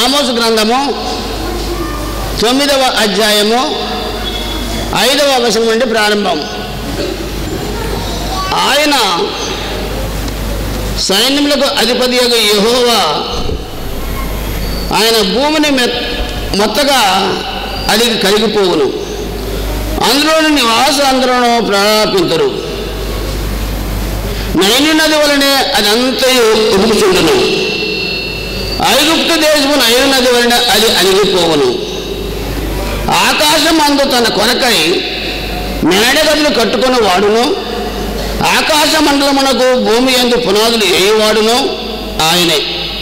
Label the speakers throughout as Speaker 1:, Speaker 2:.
Speaker 1: ఆమోసు గ్రంథము తొమ్మిదవ అధ్యాయము ఐదవ వచనం నుండి ప్రారంభం ఆయన సైన్యములకు అధిపతి యొక్క యెహోవా ఆయన భూమిని మె- మొత్తగా అది కరిగిపోవును అందులోని నివాస అందరూ ప్రాపించరు నైని నది వలనే అది అంతయు ఉడుకుచుండును ఐగుప్తు దేశము నైలు నది వలన అది అణిగిపోవును ఆకాశం అందు తన కొరకై మేడగదులు కట్టుకుని వాడును ఆకాశ మండలమునకు భూమి ఎందు పునాదులు వేయవాడును ఆయనే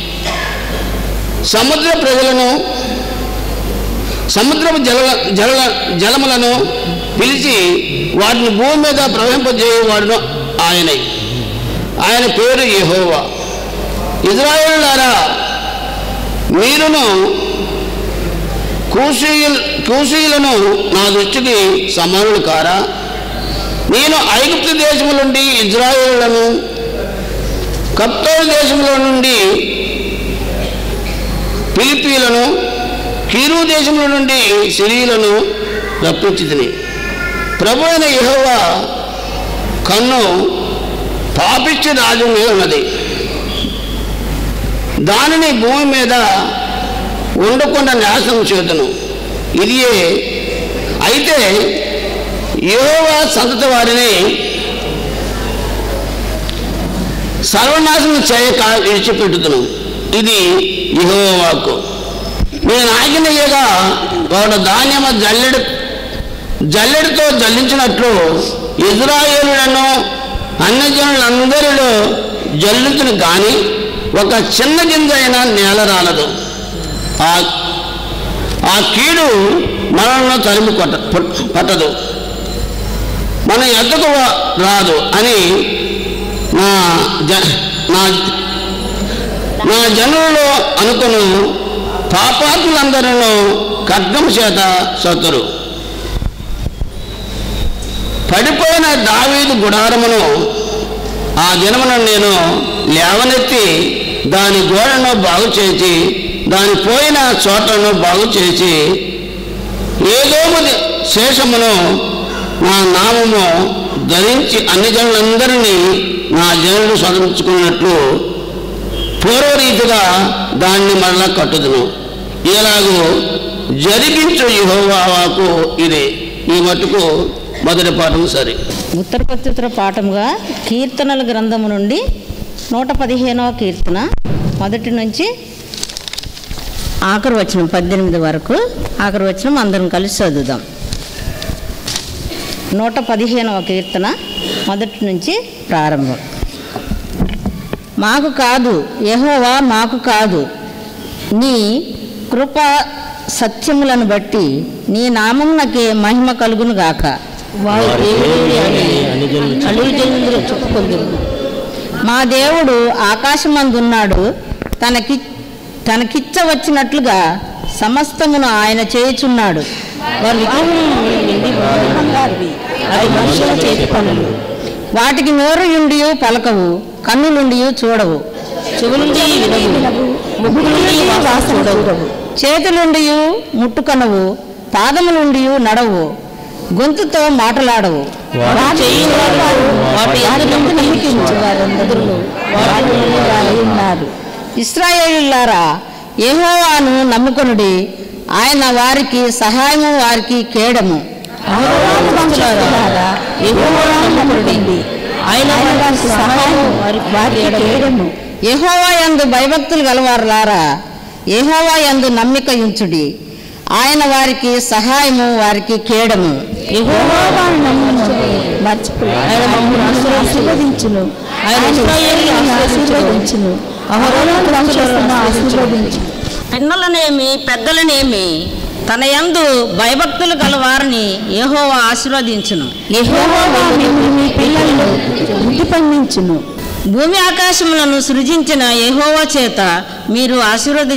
Speaker 1: సముద్ర ప్రజలను సముద్రపు జల జల జలములను పిలిచి వాటిని భూమి మీద ప్రవహింపజేయవాడును ఆయనే ఆయన పేరు యెహోవా ఇజ్రాయేలులారా మీరును కూషీయుల్ కూషీయులను నా దృష్టికి సమానులు కారా నేను ఐగుప్తు దేశము నుండి ఇజ్రాయేలులను కప్తోలు దేశంలో నుండి ఫిలిపీలను కీరు దేశంలో నుండి సిరియులను రప్పించితిని ప్రభు అయిన యెహోవా కన్ను పాపిష్టి రాజు మీద ఉన్నది దానిని భూమి మీద ఉండకుండా నాశనం చేతును ఇదియే అయితే యెహోవా సంతతి వారిని సర్వనాశనం చేయక విడిచిపెట్టుతును ఇది యెహోవాకు నేను ఆగినయ్యగా వాడు ధాన్యము జల్లెడు జల్లెడితో జల్లించినట్లు ఇజ్రాయేలులను అన్యజనులందరిలో జల్లుతును కానీ ఒక చిన్న గింజ అయినా నేల రాలదు ఆ ఆ కీడు మనల్ని తరిమి కొట్ట పట్- పట్టదు మన ఎద్దకు వ- రాదు అని నా జ నా నా జనులలో అనుకును పాపాత్ములందరూ ఖడ్గం చేత సతురు పడిపోయిన దావీదు గుడారమును ఆ దినమున నేను లేవనెత్తి దాని గోడను బాగు చేసి దాని పోయిన చోటను బాగు చేసి ఏదో శేషమును నా నామము ధరించి అన్ని జనులందరినీ నా జనులు స్వతంత్రించుకున్నట్లు పూర్వరీతిగా దాన్ని మరలా కట్టుదును ఇలాగూ జరిగించు యెహోవాకు ఇది ఈ మటుకు మొదటి పాఠం సరే
Speaker 2: ఉత్తర ప్రత్యుత్తర పాఠముగా కీర్తనల గ్రంథము నుండి నూట పదిహేనవ కీర్తన మొదటి నుంచి ఆఖరి వచనం పద్దెనిమిది వరకు ఆఖరి వచనం అందరం కలిసి చదువుదాం నూట పదిహేనవ కీర్తన మొదటి నుంచి ప్రారంభం మాకు కాదు యెహోవా మాకు కాదు నీ కృప సత్యములను బట్టి నీ నామమునకే మహిమ కలుగును గాక వారు దేవుడు అని అలుజనులు చెప్పుకొందురు మా దేవుడు ఆకాశమందున్నాడు తనకి తనకిచ్చ వచ్చినట్లుగా సమస్తమును ఆయన చేయుచున్నాడు వారు విగ్రహములను వెండి బంగారువి. అవి మనుషుల చేతి పనులు వాటికి నోరు ఉండి పలకవు కన్నులుండి చూడవు చెవులుండి వినవు ముగ్గులుండి వాసన చూడవు చేతులుండి ముట్టుకొనవు పాదములుండి నడవు గొంతుతో మాటలాడవు వాటి వాటి యందు నమ్మిక ఉంచు వారందరూ వాటి వారై ఉన్నారు ఇస్రాయేలులారా యెహోవాను నమ్ముకొనుడి ఆయన వారికి సహాయము వారికి కేడము ఆయన వారికి సహాయము వారికి కేడము యెహోవా యందు భయభక్తులు గలవారులారా యెహోవా యందు నమ్మిక ఉంచుడి ఆయన వారికి సహాయము వారికి కేడము ఆయన మమ్మల్ని ఆశీర్వదించును ఆయన ఇశ్రాయేలును ఆశీర్వదించును ఆశీర్వదించును పిన్నలనేమి పెద్దలనేమి తన యందు భయభక్తులు గల వారిని యెహోవా ఆశీర్వదించును
Speaker 3: మీ పిల్లలను వృద్ధి పండించును
Speaker 2: భూమి ఆకాశములను సృజించిన యెహోవా చేత మీరు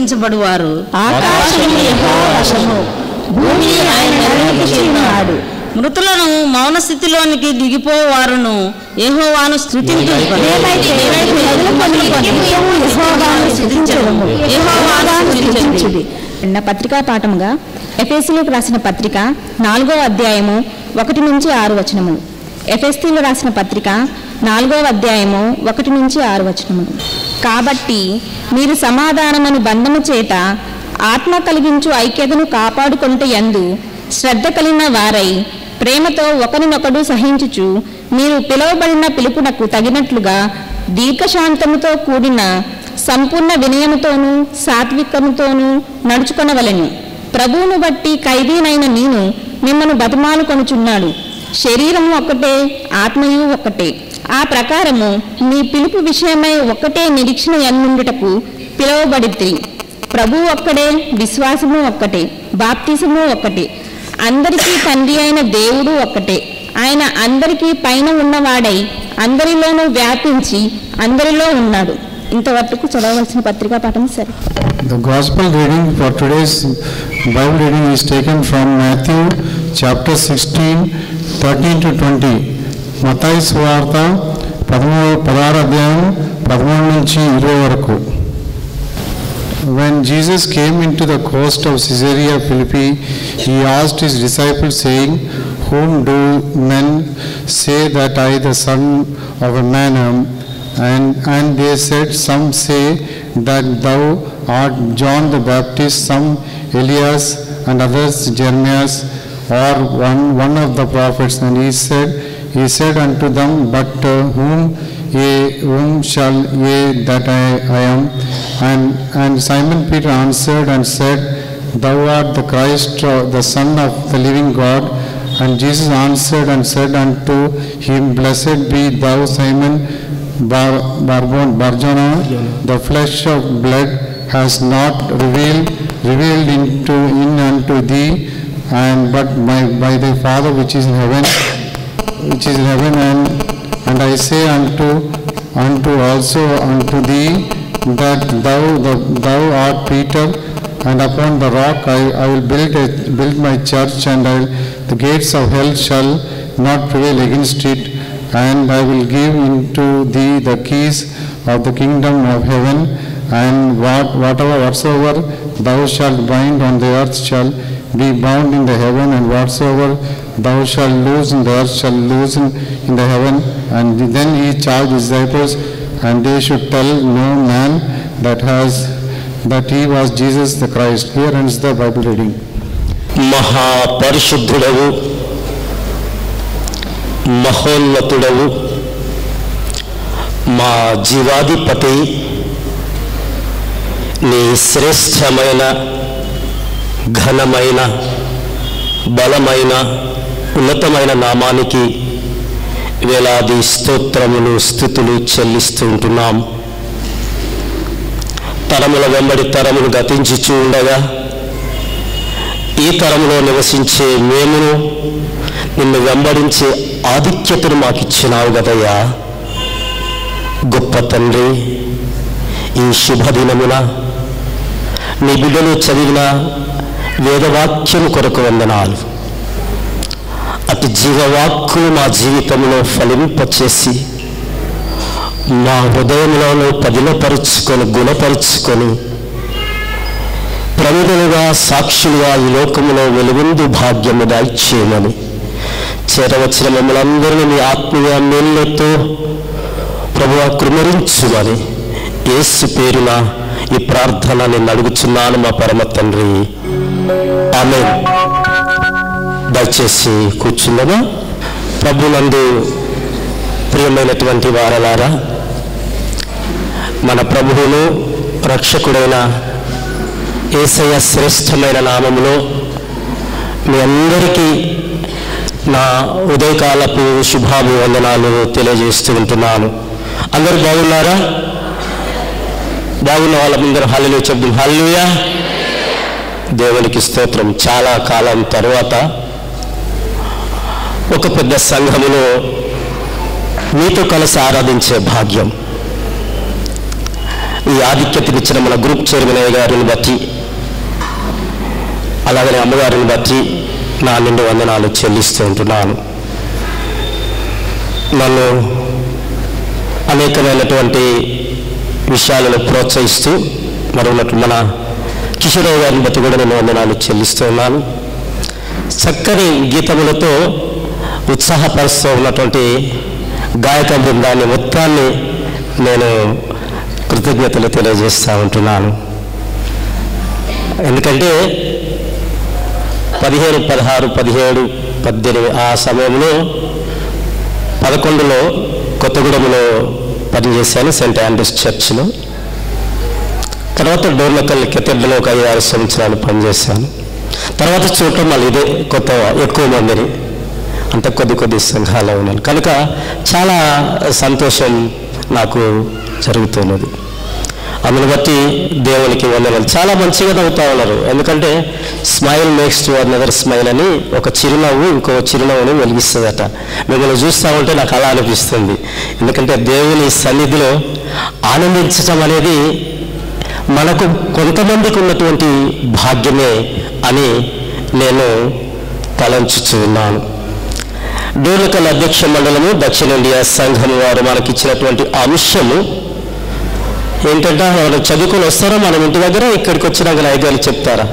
Speaker 2: ఆశీర్వదించబడువారు
Speaker 3: ఆకాశము యెహోవా వశము భూమి ఆయన నిర్ణయించున్నాడు
Speaker 2: మృతులను మౌన స్థితిలోనికి దిగిపోవారును యెహోవాను స్థుతింతురు.
Speaker 3: మేమైతే మొదలుకొని నిత్యము యెహోవాను స్తుతించెదము. యెహోవాను స్తుతించుడి.
Speaker 4: చిన్న పత్రికా పాఠముగా ఎఫ్ఎస్సీలకు రాసిన పత్రిక నాలుగో అధ్యాయము ఒకటి నుంచి ఆరు వచనములు ఎఫ్ఎస్సీలు రాసిన పత్రిక నాలుగో అధ్యాయము ఒకటి నుంచి ఆరు వచనములు కాబట్టి మీరు సమాధానమని బంధము చేత ఆత్మ కలిగించు ఐక్యతను కాపాడుకొనుట యందు శ్రద్ధ కలిగిన వారై ప్రేమతో ఒకరినొకడు సహించుచు మీరు పిలువబడిన పిలుపునకు తగినట్లుగా దీర్ఘశాంతముతో కూడిన సంపూర్ణ వినయముతోనూ సాత్వికముతోనూ నడుచుకొనవలెను ప్రభువును బట్టి ఖైదీనైన నేను మిమ్మను బతిమాలు కొనుచున్నాడు శరీరము ఒక్కటే ఆత్మయు ఒక్కటే ఆ ప్రకారము మీ పిలుపు విషయమై ఒక్కటే నిరీక్షణ ఎన్నుండుటకు పిలువబడిద్ది ప్రభు ఒక్కడే విశ్వాసము ఒక్కటే బాప్తిసము ఒక్కటే అందరికీ తండ్రి అయిన దేవుడు ఒక్కటే ఆయన అందరికీ పైన ఉన్నవాడై అందరిలోనూ వ్యాపించి అందరిలో ఉన్నాడు ఇంతవరకు చదవవలసిన పత్రికా పాఠం సరే
Speaker 5: The Gospel reading for today's Bible reading is taken from Matthew chapter 16, 13 to 20. మతాయి సువార్త పదమూడు పదహారు అధ్యాయం పదమూడు నుంచి ఇరవై వరకు When Jesus came into the coast of Caesarea Philippi, he asked his disciples, saying, Whom do men say that I, the Son of a Man, am? And, and they said, Some say that thou art John the Baptist, some Elias, and others Jeremias, or one, one of the prophets. And he said, he said unto them, But uh, whom ye, whom shall ye that I, I am? And, and Simon Peter answered and said, Thou art the Christ, uh, the Son of the living God. And Jesus answered and said unto him, Blessed be thou, Simon Bar, Barbon, Barjona, the flesh of blood has not revealed, revealed into, in unto thee, and but by, by thy Father which is in heaven, which is in heaven, and, and I say unto, unto also unto thee, that thou, the- thou art Peter, and upon the rock I, I will build, a, build my church, and I, the gates of hell shall not prevail against it, and I will give into thee the keys of the kingdom of heaven, and what, whatever, whatsoever thou shalt bind on the earth shall be bound in the heaven, and whatsoever thou shalt loose in the earth shall loose in, in the heaven. And then he charged his disciples, and they should tell no man that has, that he was Jesus the Christ. Here ends the Bible reading.
Speaker 6: మహాపరిశుద్ధుడవు మహోన్నతుడవు మా జీవాధిపతి నీ శ్రేష్టమైన ఘనమైన బలమైన ఉన్నతమైన నామానికి వేలాది స్తోత్రములు స్థుతులు చెల్లిస్తూ ఉంటున్నాం తరముల వెంబడి తరములు గతించుచూ ఉండగా ఈ తరంలో నివసించే మేమును నిన్ను వెంబడించే ఆధిక్యతను మాకు ఇచ్చినావు కదయ్యా గొప్ప తండ్రి ఈ శుభదినమున నీ బిడ్డలు చదివిన వేదవాక్యం కొరకు వందనాలు అతి జీవవాక్కును మా జీవితంలో ఫలింపచేసి మా హృదయంలోనూ పదిలపరుచుకొని గుణపరుచుకొని ప్రముఖులుగా సాక్షులుగా ఈ లోకములో వెలుగుందు భాగ్యము దాయిచేయమని చేరవచ్చిన మమ్మల్ని అందరినీ మీ ఆత్మీయ మేళ్ళతో ప్రభువ కృమరించుమని యేసు పేరున ఈ ప్రార్థన నేను అడుగుచున్నాను మా పరమ తండ్రి ఆమె దయచేసి కూర్చుందమా ప్రభునందు ప్రియమైనటువంటి వారలారా మన ప్రభువును రక్షకుడైన ఏసయ్య శ్రేష్టమైన నామములో మీ అందరికీ నా ఉదయకాలపు శుభాభివందనాలు తెలియజేస్తూ ఉంటున్నాను అందరూ బాగున్నారా బాగున్న వాళ్ళందరూ హల్లు చెప్తాం హల్లుయా దేవునికి స్తోత్రం చాలా కాలం తర్వాత ఒక పెద్ద సంఘములో మీతో కలిసి ఆరాధించే భాగ్యం ఈ ఆధిక్యతనిచ్చిన మన గ్రూప్ చైర్మన్ అయ్య గారిని బట్టి అలాగనే అమ్మగారిని బట్టి నా నిండు వందనాలు చెల్లిస్తూ ఉంటున్నాను నన్ను అనేకమైనటువంటి విషయాలను ప్రోత్సహిస్తూ మరి ఉన్నట్టు మన కిషోరరావు గారిని బట్టి కూడా నేను వందనాలు చెల్లిస్తూ ఉన్నాను చక్కని గీతములతో ఉత్సాహపరుస్తూ ఉన్నటువంటి గాయక బృందాన్ని మొత్తాన్ని నేను కృతజ్ఞతలు తెలియజేస్తూ ఉంటున్నాను ఎందుకంటే పదిహేను పదహారు పదిహేడు పద్దెనిమిది ఆ సమయంలో పదకొండులో కొత్తగూడెంలో పనిచేశాను సెంట్ ఆండ్రూస్ చర్చ్లో తర్వాత డోర్లకల్ కెథెడ్రలో ఒక ఐదు ఆరు సంవత్సరాలు పనిచేశాను తర్వాత చూడటం మళ్ళీ ఇదే కొత్త ఎక్కువ మందిని అంత కొద్ది కొద్ది సంఘాల్లో ఉన్నాను కనుక చాలా సంతోషం నాకు జరుగుతున్నది అందును బట్టి దేవునికి వందనాలు చాలా మంచిగా నవ్వుతా ఉన్నారు ఎందుకంటే smile makes to another smile అని ఒక చిరునవ్వు ఇంకో చిరునవ్వుని వెలిగిస్తుందట మిమ్మల్ని చూస్తూ ఉంటే నాకు అలా అనిపిస్తుంది ఎందుకంటే దేవుని సన్నిధిలో ఆనందించటం అనేది మనకు కొంతమందికి ఉన్నటువంటి భాగ్యమే అని నేను తలంచుచు ఉన్నాను డోర్లకల్ అధ్యక్ష మండలము దక్షిణ ఇండియా సంఘం వారు మనకి ఇచ్చినటువంటి అంశము ఏంటంటే ఎవరు చదువుకొని వస్తారా మనం ఇంటి దగ్గర ఇక్కడికి వచ్చినాక నాయకులు చెప్తారా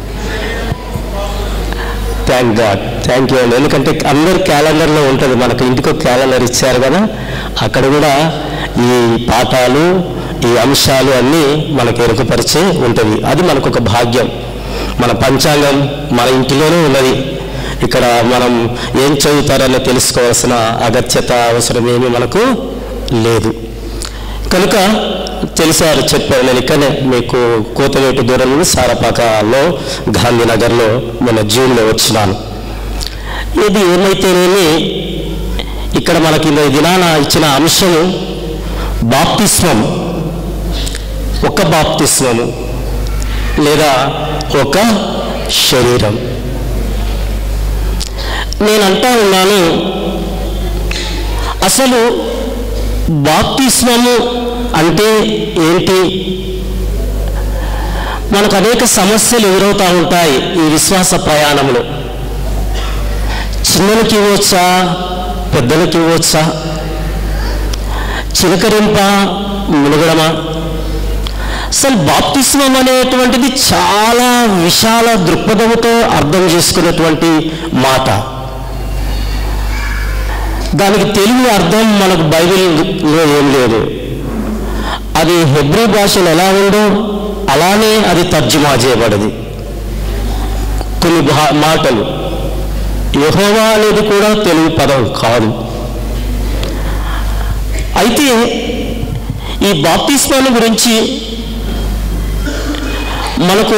Speaker 6: థ్యాంక్ గాడ్ థ్యాంక్ యూ అండి ఎందుకంటే అందరు క్యాలెండర్లో ఉంటుంది మనకు ఇంటికి ఒక క్యాలెండర్ ఇచ్చారు కదా అక్కడ కూడా ఈ పాఠాలు ఈ అంశాలు అన్నీ మనకు ఎరుకపరిచే ఉంటుంది అది మనకు ఒక భాగ్యం మన పంచాంగం మన ఇంటిలోనే ఉన్నది ఇక్కడ మనం ఏం చదువుతారని తెలుసుకోవాల్సిన అగత్యత అవసరం ఏమీ మనకు లేదు కనుక తెలిసారు చెప్పారు నేను ఇక్కడనే మీకు కోతవేటు దూరం నుండి సారపాకలో గాంధీనగర్లో మన జూన్లో వచ్చినాను ఇది ఏమైతేనేమి ఇక్కడ మనకి ఈ దినాన ఇచ్చిన అంశము బాప్తిస్మం ఒక బాప్తిస్మము లేదా ఒక శరీరం నేను అంటా ఉన్నాను అసలు బాప్తిస్మము అంటే ఏంటి మనకు అనేక సమస్యలు ఎదురవుతూ ఉంటాయి ఈ విశ్వాస ప్రయాణంలో చిన్నలకి ఇవ్వచ్చా పెద్దలకి ఇవ్వచ్చా చిలకరింప మునగడమా అసలు బాప్తిస్మం అనేటువంటిది చాలా విశాల దృక్పథంతో అర్థం చేసుకున్నటువంటి మాట దానికి తెలుగు అర్థం మనకు బైబిల్లో ఏం లేదు అది హెబ్రీ భాషలో ఎలా ఉందో అలానే అది తర్జుమా చేయబడింది కొన్ని భా మాటలు యహోవా అనేది కూడా తెలుగు పదం కాదు అయితే ఈ బాప్తిస్మాన్ని గురించి మనకు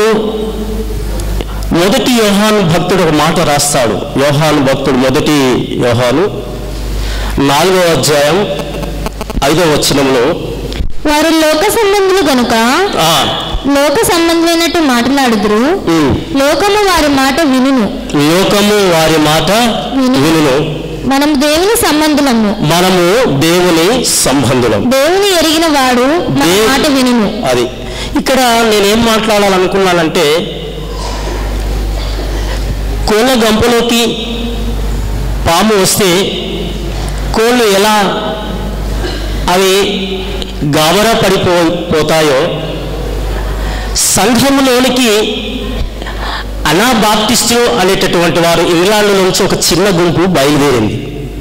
Speaker 6: మొదటి యోహాను భక్తుడు ఒక మాట రాస్తాడు యోహాను భక్తుడు మొదటి యోహాను నాలుగో అధ్యాయం ఐదో వచనంలో
Speaker 3: వారు లోక సంబంధులు గనుక
Speaker 6: ఆ,
Speaker 3: లోక సంబంధమైనట్టు మాట్లాడుదురు
Speaker 6: ఉమ్,
Speaker 3: లోకము వారి మాట వినును
Speaker 6: లోకము వారి మాట వినును
Speaker 3: మనం దేవుని సంబంధులము
Speaker 6: మనము దేవుని సంబంధులం
Speaker 3: దేవుని ఎరిగిన వాడు మన
Speaker 6: దేవ్-
Speaker 3: మాట వినును
Speaker 6: అది ఇక్కడ నేనేం మాట్లాడాలనుకున్నానంటే కోళ్ళ గంపలోకి పాము వస్తే కోళ్ళు ఎలా అవి గాబరా పడిపో పోతాయో సంఘంలోనికి అనాబాప్టిస్టు అనేటటువంటి వారు ఇంగ్లాండ్ నుంచి ఒక చిన్న గుంపు బయలుదేరింది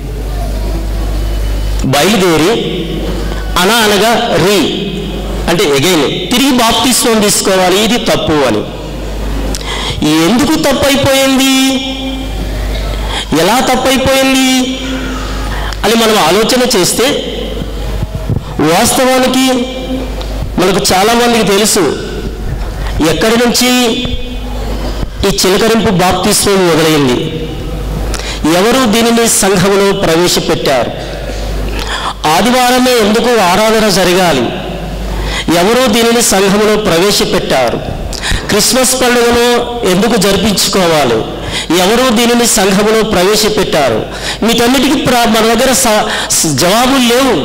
Speaker 6: బయలుదేరి అనా అనగా రీ అంటే ఎగైన్ తిరిగి బాప్తిస్వం తీసుకోవాలి ఇది తప్పు అని ఎందుకు తప్పు అయిపోయింది ఎలా తప్పైపోయింది అని మనం ఆలోచన చేస్తే వాస్తవానికి మనకు చాలామందికి తెలుసు ఎక్కడి నుంచి ఈ చిలకరింపు బాప్తిస్వం మొదలైంది ఎవరు దీనిని సంఘంలో ప్రవేశపెట్టారు ఆదివారమే ఎందుకు ఆరాధన జరగాలి ఎవరో దీనిని సంఘంలో ప్రవేశపెట్టారు క్రిస్మస్ పండుగను ఎందుకు జరిపించుకోవాలి ఎవరో దీనిని సంఘంలో ప్రవేశపెట్టారు వీటన్నిటికీ ప్ర- మన దగ్గర స- స- జవాబులు లేవు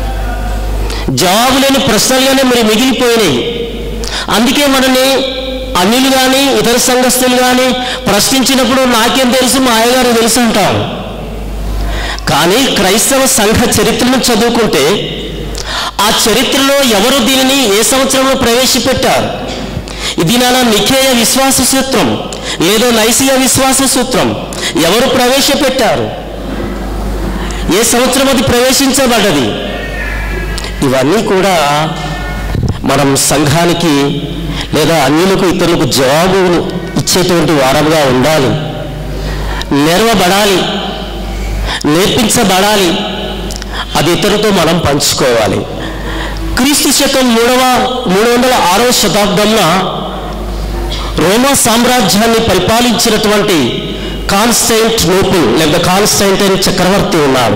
Speaker 6: జవాబు లేని ప్రశ్నలుగానే మరి మిగిలిపోయినాయి అందుకే మనని అన్యులు కానీ ఇతర సంఘస్థులు కానీ ప్రశ్నించినప్పుడు నాకేం తెలుసు మా అయ్యగారు తెలుసు అంటాం కానీ క్రైస్తవ సంఘ చరిత్రను చదువుకుంటే ఆ చరిత్రలో ఎవరు దీనిని ఏ సంవత్సరంలో ప్రవేశపెట్టారు ఇది నా నిఖేయ విశ్వాస సూత్రం లేదా నైసియ విశ్వాస సూత్రం ఎవరు ప్రవేశపెట్టారు ఏ సంవత్సరం అది ప్రవేశించబడ్డది ఇవన్నీ కూడా మనం సంఘానికి లేదా అన్యులకు ఇతరులకు జవాబు ఇచ్చేటువంటి వారముగా ఉండాలి నెరవబడాలి నేర్పించబడాలి అది ఇతరులతో మనం పంచుకోవాలి క్రీస్తు శకం మూడవ మూడు వందల ఆరవ శతాబ్దంలో రోమా సామ్రాజ్యాన్ని పరిపాలించినటువంటి కాన్స్టైంట్ నోపుల్ లేదా కాన్స్టైంటైన్ చక్రవర్తి ఉన్నాడు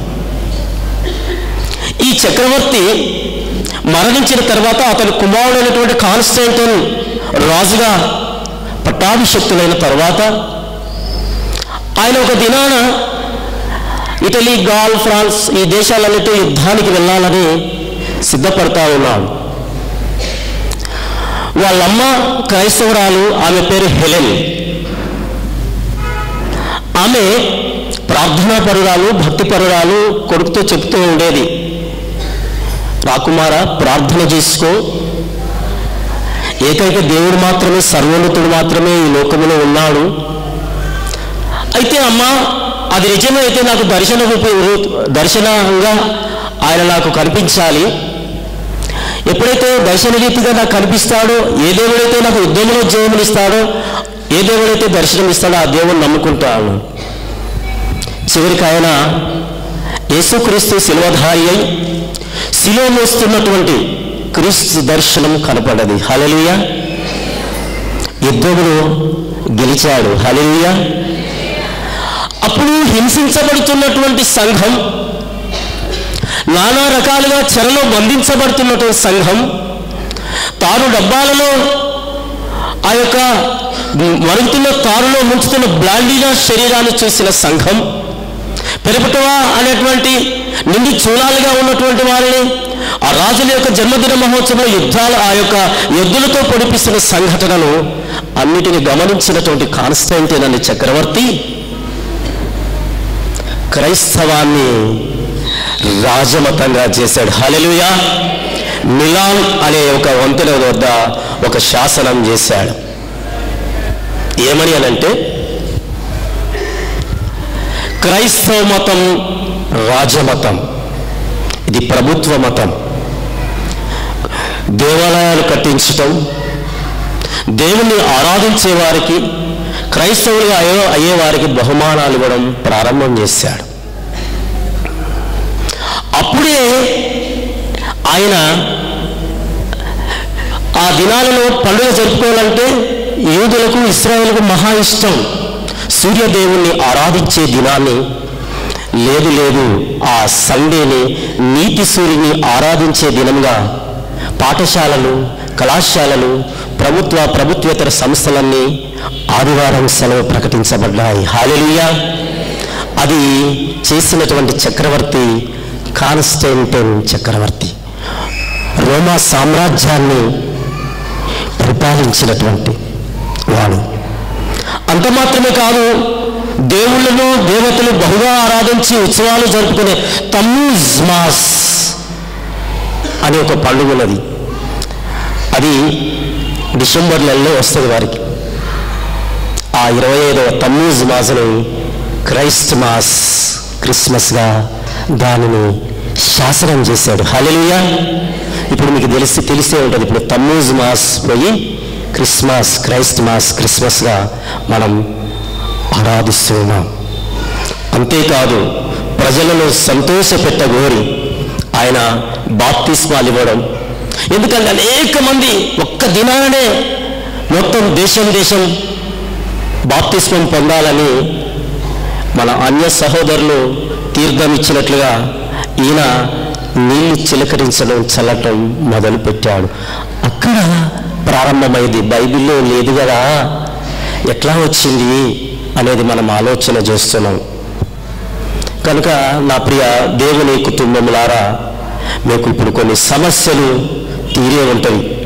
Speaker 6: ఈ చక్రవర్తి మరణించిన తర్వాత అతని కుమారుడైనటువంటి కాన్స్టైంటైన్ రాజుగా పట్టాభిషక్తులైన తర్వాత ఆయన ఒక దినాన ఇటలీ గాల్ ఫ్రాన్స్ ఈ దేశాలన్నిటి యుద్ధానికి వెళ్ళాలని సిద్ధపడతా ఉన్నాడు వాళ్ళమ్మ క్రైస్తవురాలు ఆమె పేరు హెలెన్ ఆమె ప్రార్థనా పరురాలు భక్తి పరురాలు కొడుకుతో చెప్తూ ఉండేది రాకుమార ప్రార్థన చేసుకో ఏకైక దేవుడు మాత్రమే సర్వోన్నతుడు మాత్రమే ఈ లోకములో ఉన్నాడు అయితే అమ్మ అది నిజమే అయితే నాకు దర్శన రూప- దర్శనంగా ఆయన నాకు కనిపించాలి ఎప్పుడైతే దర్శన రీతిగా నాకు కనిపిస్తాడో ఏ దేవుడైతే నాకు యుద్ధంలో జయమునిస్తాడో ఏ దేవుడైతే దర్శనం ఇస్తాడో ఆ దేవుని నమ్ముకుంటాను చివరికి ఆయన యేసుక్రీస్తు శిల్వధారి అయి శిలో మోస్తున్నటువంటి క్రీస్తు దర్శనం కనపడ్డది హలలుయ యుద్ధములో గెలిచాడు హలలుయ అప్పుడు హింసించబడుతున్నటువంటి సంఘం నానా రకాలుగా చెరలో బంధించబడుతున్నటువంటి సంఘం తాను డబ్బాలలో ఆ యొక్క మరుగుతున్న తారులో ముంచుతున్న బ్లాండీనా శరీరాన్ని చూసిన సంఘం పెరపటవా అనేటువంటి నిండి చూలాలుగా ఉన్నటువంటి వారిని ఆ రాజుల యొక్క జన్మదిన మహోత్సవం యుద్ధాలు ఆ యొక్క యుద్ధులతో పొడిపిస్తున్న సంఘటనను అన్నిటిని గమనించినటువంటి కాన్స్టైంటైన్ అనే చక్రవర్తి క్రైస్తవాన్ని రాజమతంగా చేశాడు హలెలుయా మిలాన్ అనే ఒక వంతెన వద్ద ఒక శాసనం చేశాడు ఏమని అనంటే క్రైస్తవ మతం రాజమతం ఇది ప్రభుత్వ మతం దేవాలయాలు కట్టించటం దేవుణ్ణి ఆరాధించే వారికి క్రైస్తవులుగా అయ్యే అయ్యే వారికి బహుమానాలు ఇవ్వడం ప్రారంభం చేశాడు అప్పుడే ఆయన ఆ దినాలలో పండుగ జరుపుకోవాలంటే యూదులకు ఇస్రాయేల్కు మహా ఇష్టం సూర్యదేవుణ్ణి ఆరాధించే దినాన్ని లేదు లేదు ఆ సండేని నీతి సూర్యుని ఆరాధించే దినంగా పాఠశాలలు కళాశాలలు ప్రభుత్వ ప్రభుత్వేతర సంస్థలన్నీ ఆదివారం సెలవు ప్రకటించబడ్డాయి హాలెలుయా అది చేసినటువంటి చక్రవర్తి కాన్స్టైంటైన్ చక్రవర్తి రోమా సామ్రాజ్యాన్ని పరిపాలించినటువంటి వాడు అంత మాత్రమే కాదు దేవుళ్ళను దేవతలు బహుగా ఆరాధించి ఉత్సవాలు జరుపుకునే తమ్మూజ్ మాస్ అనే ఒక పండుగ ఉన్నది అది డిసెంబర్ నెలలో వస్తుంది వారికి ఆ ఇరవై ఐదవ తమ్మూజ్ మాసని క్రైస్ట్ మాస్ క్రిస్మస్గా దానిని శాసనం చేశాడు హల్లెలూయా ఇప్పుడు మీకు తెలిసి తెలిసే ఉంటుంది ఇప్పుడు తమ్మూజ్ మాస్ పోయి క్రిస్మస్ క్రైస్ట్ మాస్ క్రిస్మస్గా మనం ఆరాధిస్తూ ఉన్నాం అంతేకాదు ప్రజలను సంతోషపెట్టగోరి ఆయన బాప్తిస్మాలు ఇవ్వడం ఎందుకంటే అనేక మంది ఒక్క దినానే మొత్తం దేశం దేశం బాప్తిస్మం పొందాలని మన అన్య సహోదరులు తీర్థం ఇచ్చినట్లుగా ఈయన నీళ్లు చిలకరించడం చల్లటం మొదలుపెట్టాడు అక్కడ ప్రారంభమైంది బైబిల్లో లేదు కదా ఎట్లా వచ్చింది అనేది మనం ఆలోచన చేస్తున్నాం కనుక నా ప్రియ దేవుని కుటుంబములారా మీకు ఇప్పుడు కొన్ని సమస్యలు తీరే ఉంటాయి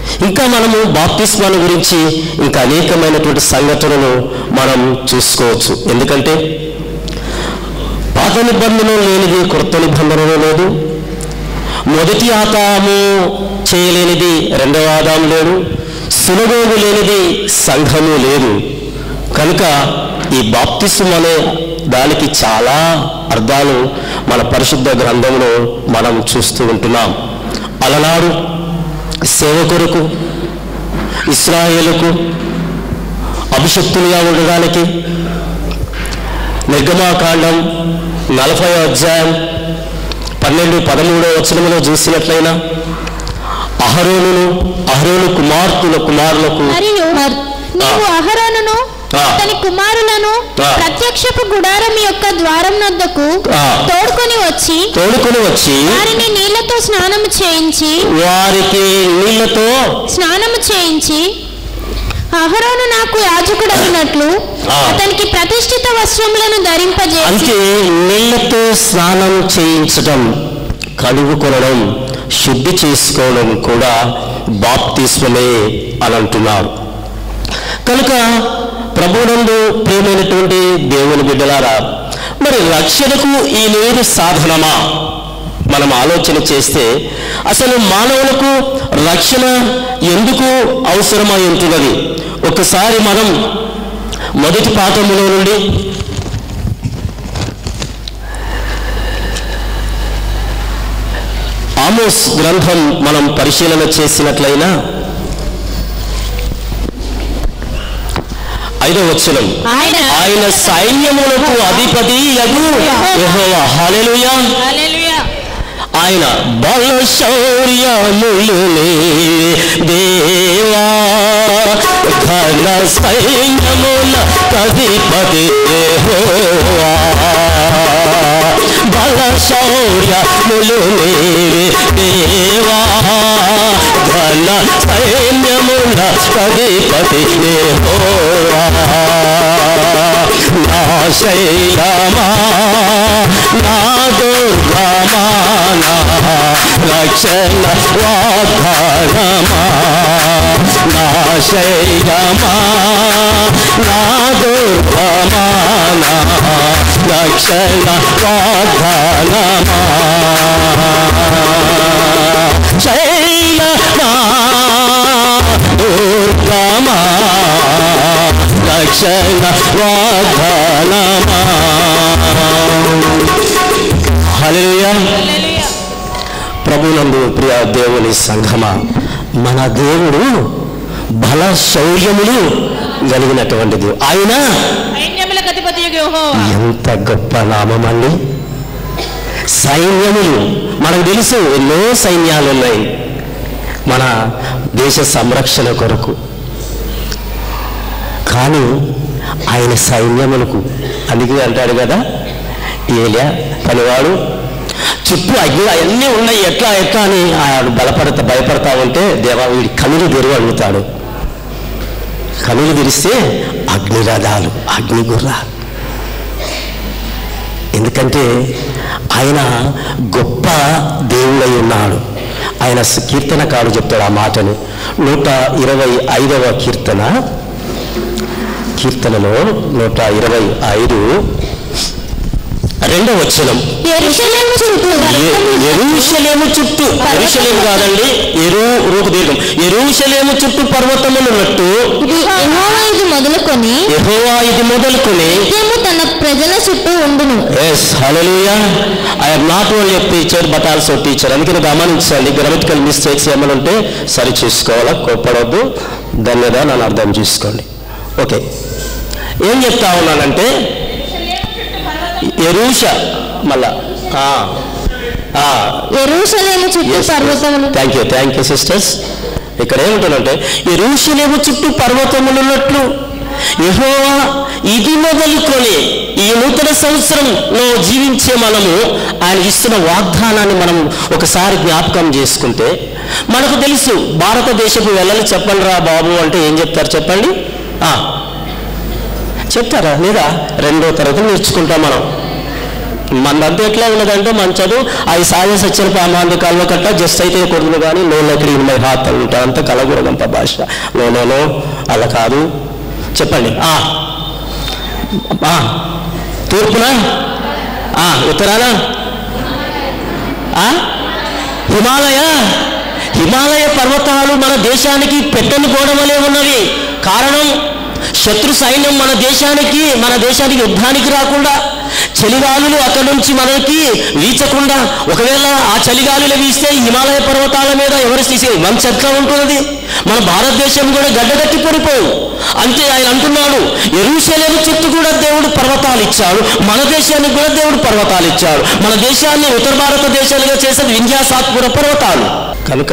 Speaker 6: ఇంకా మనము బాప్తిస్మాను గురించి ఇంకా అనేకమైనటువంటి సంఘటనలు మనం చూసుకోవచ్చు ఎందుకంటే పాత నిబంధన లేనిది కొత్త నిబంధనలో లేదు మొదటి ఆదాము చేయలేనిది రెండవ ఆదాము లేడు సులభోగు లేనిది సంఘము లేదు కనుక ఈ బాప్తిస్మ అనే దానికి చాలా అర్థాలు మన పరిశుద్ధ గ్రంథంలో మనం చూస్తూ ఉంటున్నాం అలనాడు సేవ కొరకు ఇస్రాయేలుకు అభిషక్తులుగా ఉండడానికి నిర్గమాకాండం నలభై అధ్యాయం పన్నెండు పదమూడో వచనములో చూసినట్లయినా అహరోనును అహరోను కుమార్తెల కుమారులకు
Speaker 3: మరియు నీవు అహరోనును
Speaker 6: ఆ.
Speaker 3: అతని కుమారులను
Speaker 6: ఆ.
Speaker 3: ప్రత్యక్షపు గుడారం యొక్క ద్వారం నద్దకు
Speaker 6: ఆ.
Speaker 3: తోడుకొని వచ్చి
Speaker 6: తోడుకొని వచ్చి
Speaker 3: వారిని నీళ్లతో స్నానము చేయించి
Speaker 6: వారికి నీళ్లతో
Speaker 3: స్నానము చేయించి అహరోను నాకు యాజకుడగినట్లు
Speaker 6: ఆ.
Speaker 3: అతనికి ప్రతిష్ఠిత వస్త్రములను ధరింపజేసి
Speaker 6: అంటే నీళ్లతో స్నానం చేయించడం కడుగుకొనడం శుద్ధి చేసుకోవడం కూడా బాప్తిస్మమే అని అంటున్నారు కనుక ప్రభునందు ప్రియమైనటువంటి దేవుని బిడ్డలారా మరి రక్షణకు ఈ నీరు సాధనమా మనం ఆలోచన చేస్తే అసలు మానవులకు రక్షణ ఎందుకు అవసరమై ఉంటున్నది ఒకసారి మనం మొదటి పాఠములో నుండి ఆమోస్ గ్రంథం మనం పరిశీలన చేసినట్లయినా ఐదవ వచనం
Speaker 3: ఆయన
Speaker 6: ఆయన సైన్యములకు అధిపతి యగు యెహోవా హల్లెలూయా ఆయన బల శౌర్యములునే దేవా ఘన సైన్యముల అధిపతి యెహోవా బల శౌర్యములునే దేవా ఘన సైన్యముల అధిపతి యెహోవా నా శైలమా నా దుర్గమా నా రక్షణ వాగ్దానమా నా శైలమా నా దుర్గమా నా రక్షణ వాగ్దానమా శైలమా దుర్గమా రక్షణ వాగ్దానమా హల్లెలూయా ప్రభునందు ప్రియ దేవుని సంఘమా మన దేవుడు బల శౌర్యములు కలిగినటువంటిది ఆయన ఎంత గొప్ప నామం అండి సైన్యములు మనకు తెలుసు ఎన్నో సైన్యాలు ఉన్నాయి మన దేశ సంరక్షణ కొరకు కానీ ఆయన సైన్యములకు అందుకే అంటాడు కదా ఏలియా పనివాడు చుట్టూ అగ్ని అవన్నీ ఉన్నాయి ఎట్లా ఎట్లా అని ఆయన బలపడతా భయపడతా ఉంటే దేవా వీడి కనులు తెరువు అడుగుతాడు కనులు తెరిస్తే అగ్నిరథాలు అగ్ని గుర్రాలు ఎందుకంటే ఆయన గొప్ప దేవుడై ఉన్నాడు ఆయన కీర్తనకాడు చెప్తాడు ఆ మాటని నూట ఇరవై ఐదవ కీర్తన కీర్తనలో నూట ఇరవై ఐదు రెండవ వచనం
Speaker 3: యెరూషలేము చుట్టూ
Speaker 6: ఎరుషలేము చుట్టూ ఎరుషలేము కాదండి ఎరు రూపు దీర్ఘం ఎరుషలేము చుట్టూ పర్వతములున్నట్టు
Speaker 3: ఇది యెహోవా ఇది మొదలుకొని
Speaker 6: యెహోవా ఇది మొదలుకొని
Speaker 3: నిత్యము తన ప్రజల చుట్టూ ఉండును
Speaker 6: yes hallelujah I have not only a teacher but also teacher అందుకని గమనించండి గ్రామటికల్ మిస్టేక్స్ ఏమైనా ఉంటే సరి చూసుకోవాలా కోప్పడొద్దు దాని నన్ను అర్థం చేసుకోండి ఓకే ఏం చెప్తా ఉన్నానంటే ఎరూష మళ్ళా
Speaker 3: యెరూషలేము చుట్టూ పర్వతములు
Speaker 6: thank you thank you sisters ఇక్కడ ఏముంటుందంటే ఎరూషలేము చుట్టూ పర్వతములు ఉన్నట్లు యెహోవా ఇది మొదలుకొని ఈ నూతన సంవత్సరంలో జీవించే మనము ఆయన ఇస్తున్న వాగ్దానాన్ని మనం ఒకసారి జ్ఞాపకం చేసుకుంటే మనకు తెలుసు భారతదేశపు వెళ్ళని చెప్పండి రా బాబు అంటే ఏం చెప్తారు చెప్పండి ఆ, చెప్తారా లేదా రెండో తరగతి నేర్చుకుంటాం మనం మనదంతా ఎట్లా ఉన్నదంటే మన చదువు అవి సాయ సచ్చిన పామాంది కల్వ కట్ట జస్ట్ అయితే కొడుకులు కానీ లోన్ ఎక్కడ మై హాత్ అని ఉంటారు అంత కలగూడదంత భాష లోనోనో అలా కాదు చెప్పండి ఆ ఆ, తూర్పున ఆ, ఉత్తరాన ఆ? హిమాలయ హిమాలయ పర్వతాలు మన దేశానికి పెట్టని గోడవలే ఉన్నవి కారణం శత్రు సైన్యం మన దేశానికి మన దేశానికి యుద్ధానికి రాకుండా చలిగాలులు అక్కడి నుంచి మనకి వీచకుండా ఒకవేళ ఆ చలిగాలులు వీస్తే ఈ హిమాలయ పర్వతాల మీద ఎవరు తీసే మంచి ఎట్లా ఉంటున్నది మన భారతదేశం కూడా గడ్డగట్టి పడిపోవు అంతే ఆయన అంటున్నాడు ఎరుషలేము చుట్టూ కూడా దేవుడు పర్వతాలు ఇచ్చాడు మన దేశానికి కూడా దేవుడు పర్వతాలు ఇచ్చాడు మన దేశాన్ని ఉత్తర భారతదేశాలుగా చేసేది వింధ్యాసాత్పుర పర్వతాలు కనుక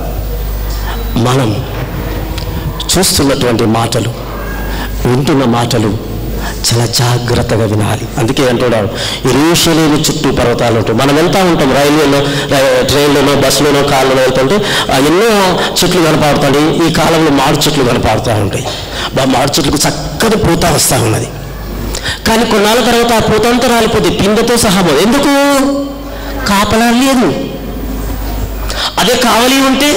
Speaker 6: మనం చూస్తున్నటువంటి మాటలు వింటున్న మాటలు చాలా జాగ్రత్తగా వినాలి అందుకే అంటున్నాడు ఎరుషలేము చుట్టూ పర్వతాలు ఉంటాయి మనం వెళ్తూ ఉంటాం రైల్వేలో రై- ట్రైన్లోనో బస్సులోనో కార్లలో వెళ్తుంటే ఆ ఎన్నో చెట్లు కనపడుతాయి ఈ కాలంలో మాడు చెట్లు కనపడుతూ ఉంటాయి ఆ మాడు చెట్లకు చక్కని పూత వస్తూ ఉన్నది కానీ కొన్నాళ్ళ తర్వాత ఆ పూత అంతా రాలిపోతుంది పిందెతో సహా పోదు. ఎందుకు కాపలా లేదు అదే కావలి ఉంటే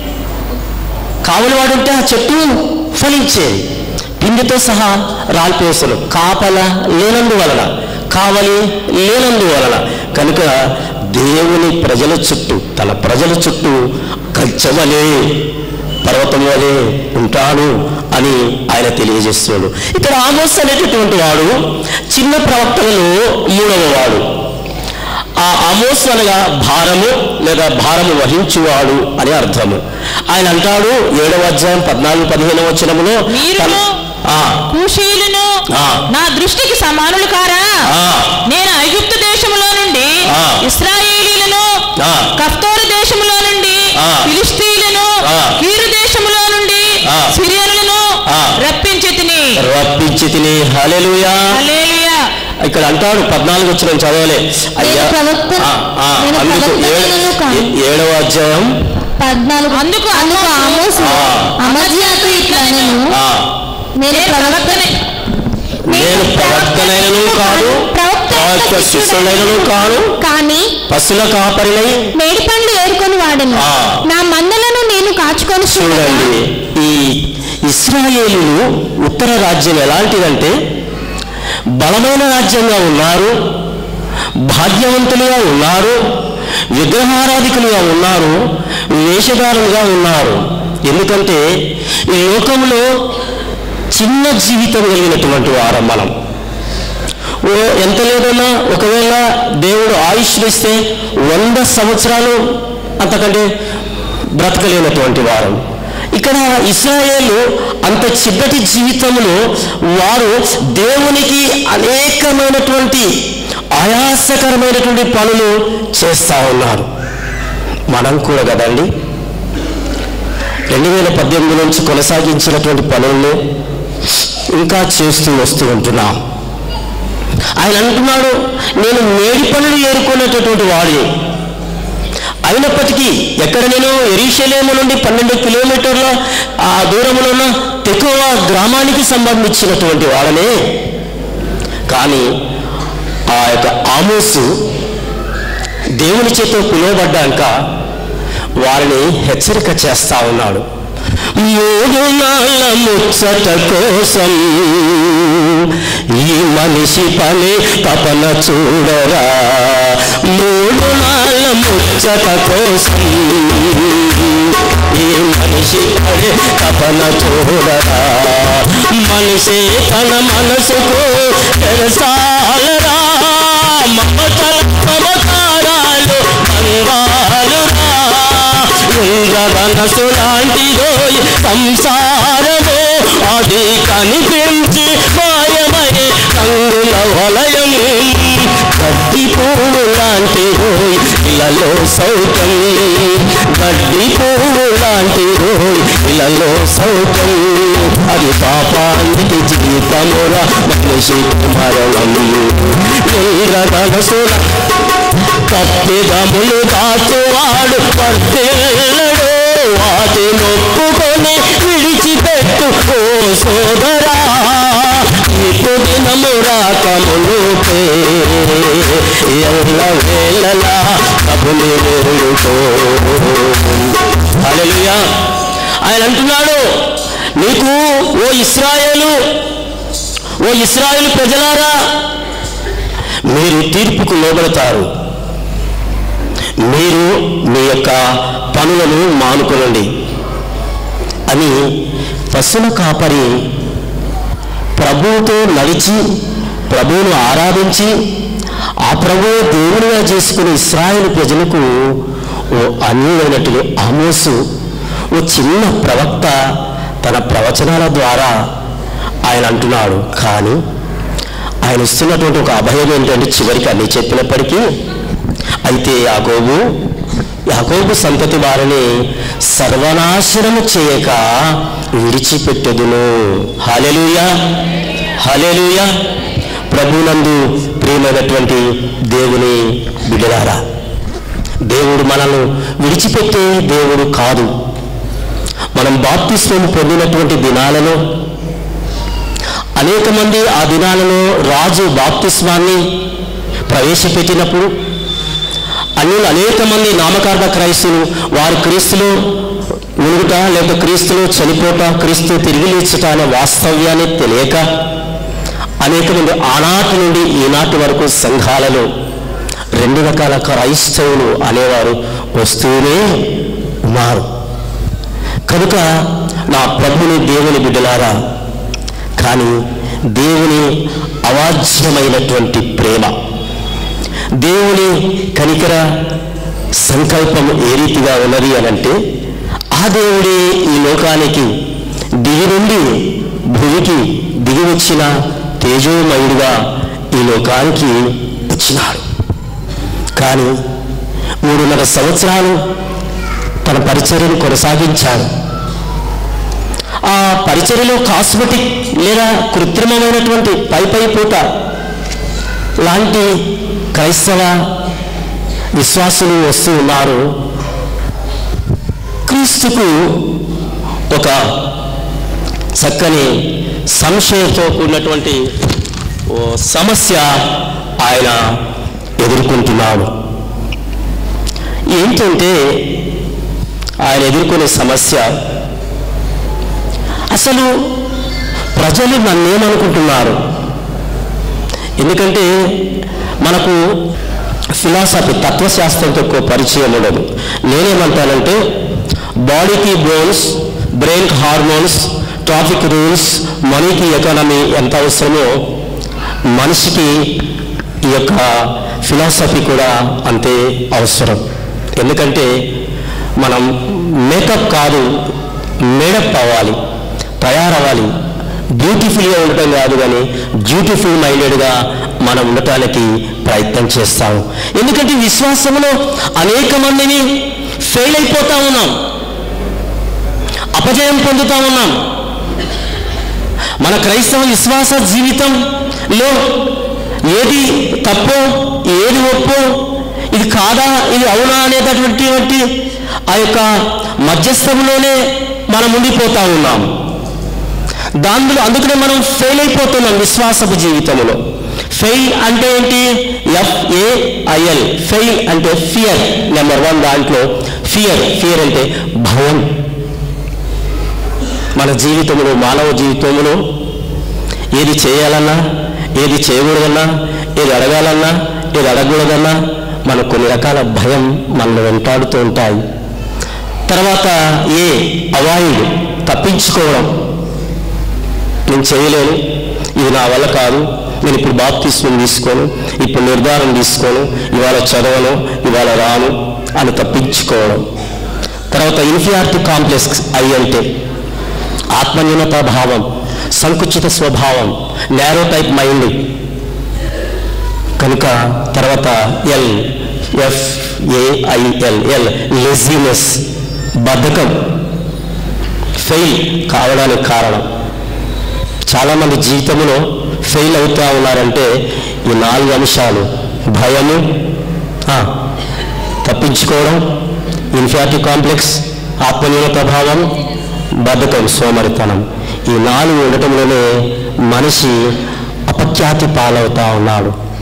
Speaker 6: కావలి వాడు ఉంటే ఆ చెట్టు ఫలించేది పిండితో సహా రాల్పేసలు కాపల లేనందువలన కావలి లేనందువలన కనుక దేవుని ప్రజల చుట్టూ తన ప్రజల చుట్టూ కచ్చవలే పర్వతం వలె ఉంటాడు అని ఆయన తెలియజేస్తున్నాడు ఇక్కడ ఆమోస్ అనేటటువంటి వాడు చిన్న ప్రవక్తలలో మూడవ వాడు ఆ ఆమోస్ అనగా భారము లేదా భారము వహించువాడు అని అర్థము ఆయన అంటాడు ఏడవ అధ్యాయం పద్నాలుగు పదిహేను వచనములో
Speaker 7: మీరును
Speaker 6: ఆ,
Speaker 7: కూషీయులను
Speaker 6: ఆ.
Speaker 7: నా దృష్టికి సమానులు కారా
Speaker 6: ఆ,
Speaker 7: నేను ఐగుప్తు దేశములో నుండి
Speaker 6: ఆ.
Speaker 7: ఇస్రాయేలీలను
Speaker 6: ఆ.
Speaker 7: కఫ్తోరు దేశములో నుండి
Speaker 6: ఆ.
Speaker 7: ఫిలిస్తీయులను
Speaker 6: ఆ.
Speaker 7: కీరు దేశములో నుండి
Speaker 6: ఆ.
Speaker 7: సిరియనులను
Speaker 6: ఆ.
Speaker 7: రప్పించి తిని
Speaker 6: రప్పించి తిని హల్లెలూయా
Speaker 7: హల్లెలూయా.
Speaker 6: ఇక్కడ అంటాడు పద్నాలుగు వచ్చిన చదవలే అయ్యా
Speaker 3: ప్రవక్త-
Speaker 6: ఆ, ఆ,
Speaker 3: నేను
Speaker 6: అందుకు
Speaker 3: ప్రవక్తనైనను
Speaker 6: ఏ-
Speaker 3: కాను.
Speaker 6: ఏ- ఏడవ అధ్యాయం
Speaker 3: పద్నాలుగు
Speaker 7: అందుకు
Speaker 3: అందుకు ఆమోసు
Speaker 6: ఆ.
Speaker 3: అమజ్యాకు ఇట్లా నేను
Speaker 6: ఆ,
Speaker 3: నేను ప్రవక్తనే
Speaker 6: నేను ప్రవక్తనైనను కాదు ప్రవక్త శిష్యుడైనను కాను
Speaker 3: కానీ
Speaker 6: పశుల కాపరినై
Speaker 3: మేడి పండ్లు ఏరుకొని వాడను
Speaker 6: ఆ.
Speaker 3: నా మందలను నేను కాచుకొని
Speaker 6: చూడండి ఈ ఇస్రాయేలీలు ఉత్తర రాజ్యం ఎలాంటిదంటే బలమైన రాజ్యంగా ఉన్నారు భాగ్యవంతులుగా ఉన్నారు విగ్రహారాధికులుగా ఉన్నారు వేషధారులుగా ఉన్నారు ఎందుకంటే ఈ లోకంలో చిన్న జీవితం కలిగినటువంటి వారం మనం ఓ ఎంత లేదన్నా ఒకవేళ దేవుడు ఆయుష్నిస్తే వంద సంవత్సరాలు అంతకంటే బ్రతకలేనటువంటి వారు ఇక్కడ ఇస్రాయేలు అంత చిన్నటి జీవితంలో వారు దేవునికి అనేకమైనటువంటి ఆయాసకరమైనటువంటి పనులు చేస్తూ ఉన్నారు మనం కూడా కదండి రెండు వేల పద్దెనిమిది నుంచి కొనసాగించినటువంటి పనులను ఇంకా చేస్తూ వస్తూ ఉంటున్నాం ఆయన అంటున్నాడు నేను మేడి పనులు ఏరుకునేటటువంటి వాడిని అయినప్పటికీ ఎక్కడ నేను ఎరీషలేము నుండి పన్నెండు కిలోమీటర్ల ఆ దూరంలో ఉన్న తెక్కువ గ్రామానికి సంబంధించినటువంటి వాడనే కానీ ఆ యొక్క ఆమోసు దేవుని చేత పిలువబడ్డాక వారిని హెచ్చరిక చేస్తా ఉన్నాడు మూడు నాళ్ళ ముచ్చట కోసం ఈ మనిషి పని తపన చూడరా మూడు నాళ్ళ ముచ్చట కోసం ఈ మనిషి పని తపన చూడరా మనిషి తన మనసుకు తెరసాలరా మమతల మమకారాలు బంగారురా ఇంద్రధనసు లాంటిదో సంసారము అది కనిపించి మాయమై కంగుల వలయం గడ్డి పువ్వు లాంటిదో ఇలలో సౌఖ్యం గడ్డి పువ్వు లాంటిదో ఇలలో సౌఖ్యం అది పాపానికి జీవితమురా మనిషి మరణం ఇంద్రధనసుల తప్పిదములు దాచువాడు వర్తిల్లడు వాటి నొప్పుకొని విడిచిపెట్టు ఓ సోదరా ఇప్పుడు దినము రాకములుపే ఎల్ల వేళలా ప్రభుని వేడుకో హల్లెలూయా ఆయన అంటున్నాడు నీకు ఓ ఇస్రాయేలు ఓ ఇస్రాయేలు ప్రజలారా మీరు తీర్పుకు లోబడతారు మీరు మీ యొక్క పనులను మానుకొనండి అని పశువుల కాపరి ప్రభువుతో నడిచి ప్రభువును ఆరాధించి ఆ ప్రభువు దేవునిగా చేసుకుని ఇస్రాయేల్ ప్రజలకు ఓ అన్యుడైనటువంటి ఆమోసు ఓ చిన్న ప్రవక్త తన ప్రవచనాల ద్వారా ఆయన అంటున్నాడు కానీ ఆయన ఇస్తున్నటువంటి ఒక అభయం ఏంటంటే చివరికి అన్ని చెప్పినప్పటికీ అయితే యాకోబు యాకోబు సంతతి వారిని సర్వనాశనము చేయక విడిచిపెట్టెదును హలెలుయా హలెలుయా ప్రభునందు ప్రియమైనటువంటి దేవుని బిడ్డలారా దేవుడు మనల్ని విడిచిపెట్టే దేవుడు కాదు మనం బాప్తిస్వం పొందినటువంటి దినాలలో అనేక మంది ఆ దినాలలో రాజు బాప్తిస్వాన్ని ప్రవేశపెట్టినప్పుడు అన్యులు అనేక మంది నామకార్థ క్రైస్తులు వారు క్రీస్తులో మునుగుట లేక క్రీస్తులో చనిపోట క్రీస్తు తిరిగి లేచుట అనే వాస్తవ్యాన్ని తెలియక అనేక మంది ఆనాటి నుండి ఈనాటి వరకు సంఘాలలో రెండు రకాల క్రైస్తవులు అనేవారు వస్తూనే ఉన్నారు కనుక నా ప్రభుని దేవుని బిడ్డలారా కానీ దేవుని అవాజ్యమైనటువంటి ప్రేమ దేవుని కనికర సంకల్పం ఏ రీతిగా ఉన్నది అని అంటే ఆ దేవుడే ఈ లోకానికి దిగి నుండి భూమికి దిగి వచ్చిన తేజోమయుడిగా ఈ లోకానికి వచ్చినాడు కానీ మూడున్నర సంవత్సరాలు తన పరిచర్యను కొనసాగించాడు ఆ పరిచర్యలో కాస్మెటిక్ లేదా కృత్రిమమైనటువంటి పై పై పూట లాంటి క్రైస్తవ విశ్వాసులు వస్తూ ఉన్నారు క్రీస్తుకు ఒక చక్కని సంశయంతో కూడినటువంటి ఓ సమస్య ఆయన ఎదుర్కొంటున్నాడు ఏంటంటే ఆయన ఎదుర్కొనే సమస్య అసలు ప్రజలు నన్నేమనుకుంటున్నారు ఎందుకంటే మనకు ఫిలాసఫీ తత్వశాస్త్రంతో ఎక్కువ పరిచయం ఉండదు నేనేమంటానంటే బాడీకి bones brain hormones traffic rules మనీకి ఎకానమీ ఎంత అవసరమో మనిషికి ఈ యొక్క ఫిలాసఫీ కూడా అంతే అవసరం ఎందుకంటే మనం మేకప్ కాదు మేడప్ అవ్వాలి తయారవ్వాలి బ్యూటిఫుల్గా ఉండటం కాదు కానీ బ్యూటిఫుల్ మైండెడ్గా మనం ఉండటానికి ప్రయత్నం చేస్తాము ఎందుకంటే విశ్వాసంలో అనేక మందిని ఫెయిల్ అయిపోతా ఉన్నాం అపజయం పొందుతా ఉన్నాం మన క్రైస్తవ విశ్వాస జీవితంలో ఏది తప్పో ఏది ఒప్పో ఇది కాదా ఇది అవునా అనేటటువంటి ఆ యొక్క మధ్యస్థంలోనే మనం ఉండిపోతా ఉన్నాం దానిలో అందుకనే మనం ఫెయిల్ అయిపోతున్నాం విశ్వాసపు జీవితంలో ఫెయిల్ అంటే ఏంటి ఎఫ్ఏఐఎల్ ఫెయిల్ అంటే ఫియర్ నెంబర్ వన్ దాంట్లో ఫియర్ ఫియర్ అంటే భయం మన జీవితంలో మానవ జీవితంలో ఏది చేయాలన్నా ఏది చేయకూడదన్నా ఏది అడగాలన్నా ఏది అడగకూడదన్నా మనకు కొన్ని రకాల భయం మనల్ని వెంటాడుతూ ఉంటాయి తర్వాత ఏ అవాయిడ్ తప్పించుకోవడం నేను చేయలేను ఇది నా వల్ల కాదు నేను ఇప్పుడు బాప్తిస్మం తీసుకోను ఇప్పుడు నిర్ధారణ తీసుకోను ఇవాళ చదవను ఇవాళ రాను అని తప్పించుకోవడం తర్వాత ఇన్ఫియారిటీ కాంప్లెక్స్ అయి అంటే ఆత్మన్యూనత భావం సంకుచిత స్వభావం నేరో టైప్ మైండ్ కనుక తర్వాత L F A I L L laziness బద్ధకం ఫెయిల్ కావడానికి కారణం చాలామంది జీవితంలో ఫెయిల్ అవుతూ ఉన్నారంటే ఈ నాలుగు అంశాలు భయము ఆ, తప్పించుకోవడం ఇన్ఫారిటీ కాంప్లెక్స్ ఆత్మన్యూనత భావం బద్ధకం సోమరితనం ఈ నాలుగు ఉండటంలోనే మనిషి అపఖ్యాతి పాలవుతా ఉన్నాడు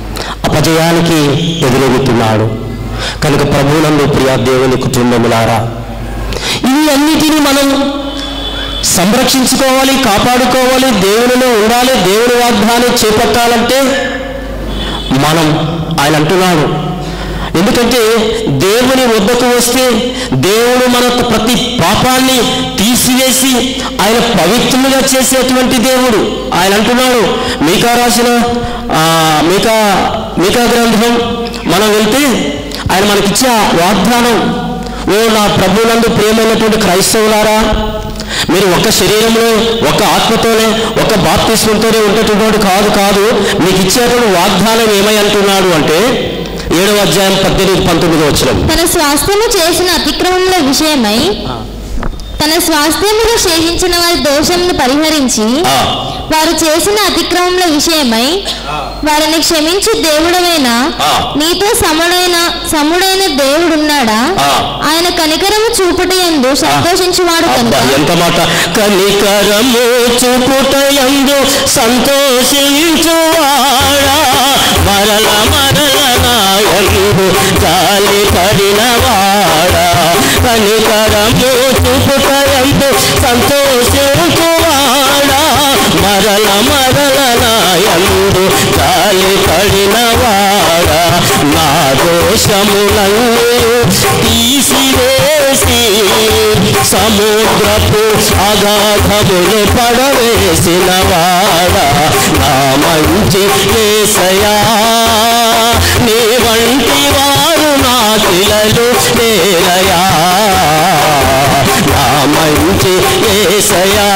Speaker 6: అపజయానికి ఎదురొగుతున్నాడు కనుక ప్రభువునందు ప్రియా దేవుని కుటుంబములారా ఇవి అన్నిటినీ మనం సంరక్షించుకోవాలి కాపాడుకోవాలి దేవునిలో ఉండాలి దేవుని వాగ్దానం చేపట్టాలంటే మనం ఆయన అంటున్నాడు ఎందుకంటే దేవుని వద్దకు వస్తే దేవుడు మన ప్రతి పాపాన్ని తీసివేసి ఆయన పవిత్రులుగా చేసేటువంటి దేవుడు ఆయన అంటున్నాడు మీకా రాసిన ఆ, మీకా మీకా గ్రంథం మనం వెళ్తే ఆయన మనకిచ్చే ఆ వాగ్దానం ఓ నా ప్రభువునందు ప్రియమైనటువంటి క్రైస్తవులారా మీరు ఒక శరీరంలో ఒక ఆత్మతోనే ఒక బాప్తిస్మంతోనే ఉండేటటువంటి కాదు కాదు మీకు ఇచ్చేటువంటి వాగ్దానం ఏమై అంటున్నాడు అంటే ఏడవ అధ్యాయం పద్దెనిమిది పంతొమ్మిది వచ్చిన
Speaker 3: తన స్వాస్థ్యము చేసిన అతిక్రమముల విషయమై తన స్వాస్థ్యములో శేషించిన వారి దోషమును పరిహరించి వారు చేసిన అతిక్రమముల విషయమై వారిని క్షమించు దేవుడమైన
Speaker 6: ఆ.
Speaker 3: నీతో సముడైన సముడైన దేవుడున్నాడా
Speaker 6: ఆ.
Speaker 3: ఆయన కనికరము చూపుట ఎందు సంతోషించువాడు కనుక
Speaker 6: అబ్బా, ఎంత మాట కనికరము చూపుటయందు సంతోషించువాడా మరల మరల నాయందు జాలి పడినవాడా కనికరము చూపుటయందు సంతోషించువాడా మరల మరల నాయందు జాలి పడినవాడా నా దోషములన్నీ తీసివేసి సముద్రపు అగాధములు పడవేసిన వాడా నా మంచి ఏసయా నీ వంటి వారు నా పిల్లలు లేరయా నా మంచి ఏసయా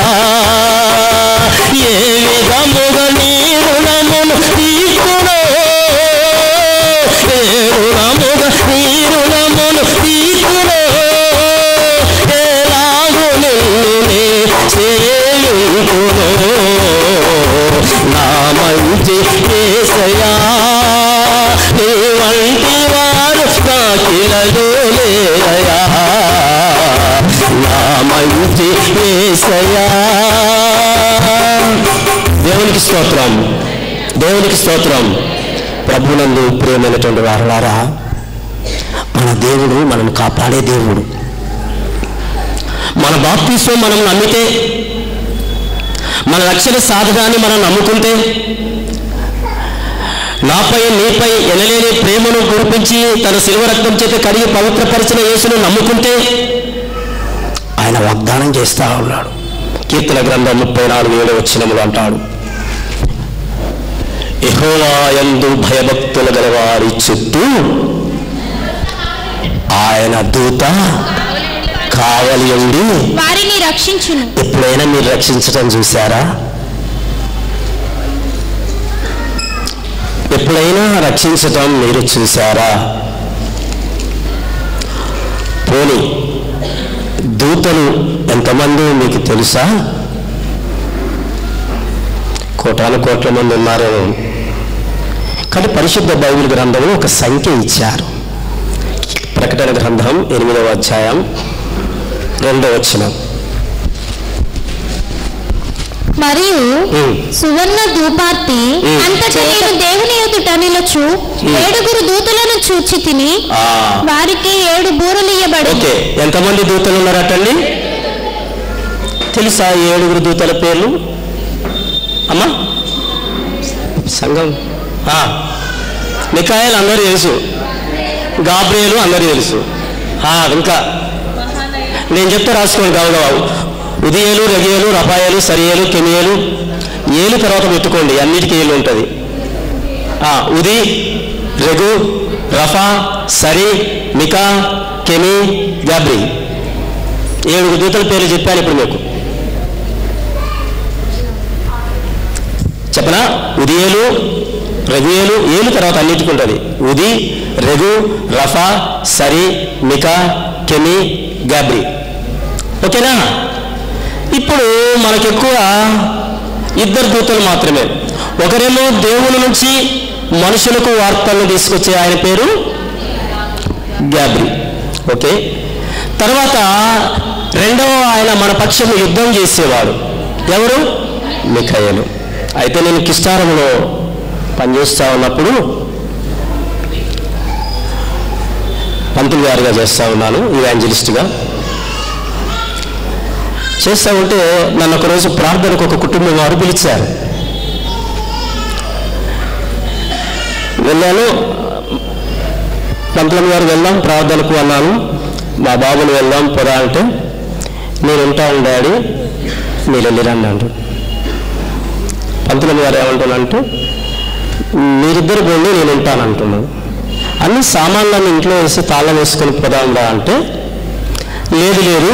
Speaker 6: ఏ విధముగా నీ రుణమును తీసుకునో ఏ రుణముగా నీ రుణమును తీసుకునో ఎలాగు నిన్ను చేయుకును నా మంచి ఏసయా నీ వంటి వారు నా కిరలు లేరయా నా మంచి ఏసయా దేవునికి స్తోత్రం దేవునికి స్తోత్రం ప్రభునందు ప్రియమైనటువంటి వారులారా మన దేవుడు మనం కాపాడే దేవుడు మన బాప్తిస్వం మనం నమ్మితే మన రక్షణ సాధనాన్ని మనం నమ్ముకుంటే నాపై నీపై ఎనలేని ప్రేమను కురిపించి తన శిల్వ రక్తం చేత కడిగి పవిత్రపరిచిన యేసును నమ్ముకుంటే ఆయన వాగ్దానం చేస్తా ఉన్నాడు కీర్తన గ్రంథం ముప్పై నాలుగు ఏడు వచ్చినములు అంటాడు యెహోవాయందు భయభక్తులు గలవారి చుట్టూ ఆయన దూత కావలి ఉండి
Speaker 3: వారిని రక్షించును
Speaker 6: ఎప్పుడైనా మీరు రక్షించడం చూసారా ఎప్పుడైనా రక్షించటం మీరు చూసారా పోని దూతలు ఎంతమంది మీకు తెలుసా కోటాను కోట్ల మంది ఉన్నారు కానీ పరిశుద్ధ బైబిల్ గ్రంథంలో ఒక సంఖ్య ఇచ్చారు ప్రకటన గ్రంథం ఎనిమిదవ అధ్యాయం రెండవ వచనం
Speaker 3: మరియు
Speaker 6: ఉమ్.
Speaker 3: సువర్ణ ధూపార్తి
Speaker 6: ఉమ్.
Speaker 3: అంతటా నేను దేవుని ఎదుట నిలుచు ఏడుగురు దూతలను చూచి తిని
Speaker 6: ఆ.
Speaker 3: వారికి ఏడు బూరలు ఇయ్యబడి
Speaker 6: ఓకే ఎంతమంది దూతలు ఉన్నారటండి తెలుసా ఈ ఏడుగురు దూతల పేర్లు అమ్మా సంఘం ఆ. మికాయలు అందరూ తెలుసు గాబ్రియలు అందరూ తెలుసు ఆ, ఇంకా నేను చెప్తే రాసుకోండి గౌరవ ఉదయలు రగియలు రపాయలు సరియలు కెమియలు ఏలు తర్వాత పెట్టుకోండి అన్నిటికీ ఏలు ఉంటుంది ఆ, ఉది రఘు రఫా సరి మికా కెమి గాబ్రి ఏడుగురు దూతల పేర్లు చెప్పాను ఇప్పుడు మీకు చెప్పనా ఉదియేలు రఘుయేలు ఏలు తర్వాత అన్నిటికీ ఉంటుంది ఉది రఘు రఫా సరి మికా కెమి గాబ్రి ఓకేనా ఇప్పుడు మనకెక్కువ ఇద్దరు దూతలు మాత్రమే ఒకరేమో దేవుని నుంచి మనుషులకు వార్తలను తీసుకొచ్చే ఆయన పేరు గ్యాబ్రి ఓకే తర్వాత రెండవ ఆయన మన పక్షము యుద్ధం చేసేవాడు ఎవరు మిఖాయలు అయితే నేను కిష్టారంలో పనిచేస్తా ఉన్నప్పుడు పంతులు గారిగా చేస్తూ ఉన్నాను ఇవాంజలిస్ట్గా చేస్తూ ఉంటే నన్ను ఒకరోజు ప్రార్థనకు ఒక కుటుంబం వారు పిలిచారు వెళ్ళాను పంతులం గారు వెళ్దాం ప్రార్థనకు అన్నాను మా బాబుని వెళ్దాం పొరా అంటే నేను ఉంటాను డాడీ మీరు వెళ్ళిరండి అంటాడు పంతులం గారు ఏమంటానంటే మీరిద్దరు పోండి నేను ఉంటాను అంటున్నాను అన్ని సామాన్లన్నీ ఇంట్లో వేసి తాళం వేసుకొని పోదాంరా అంటే లేదు లేదు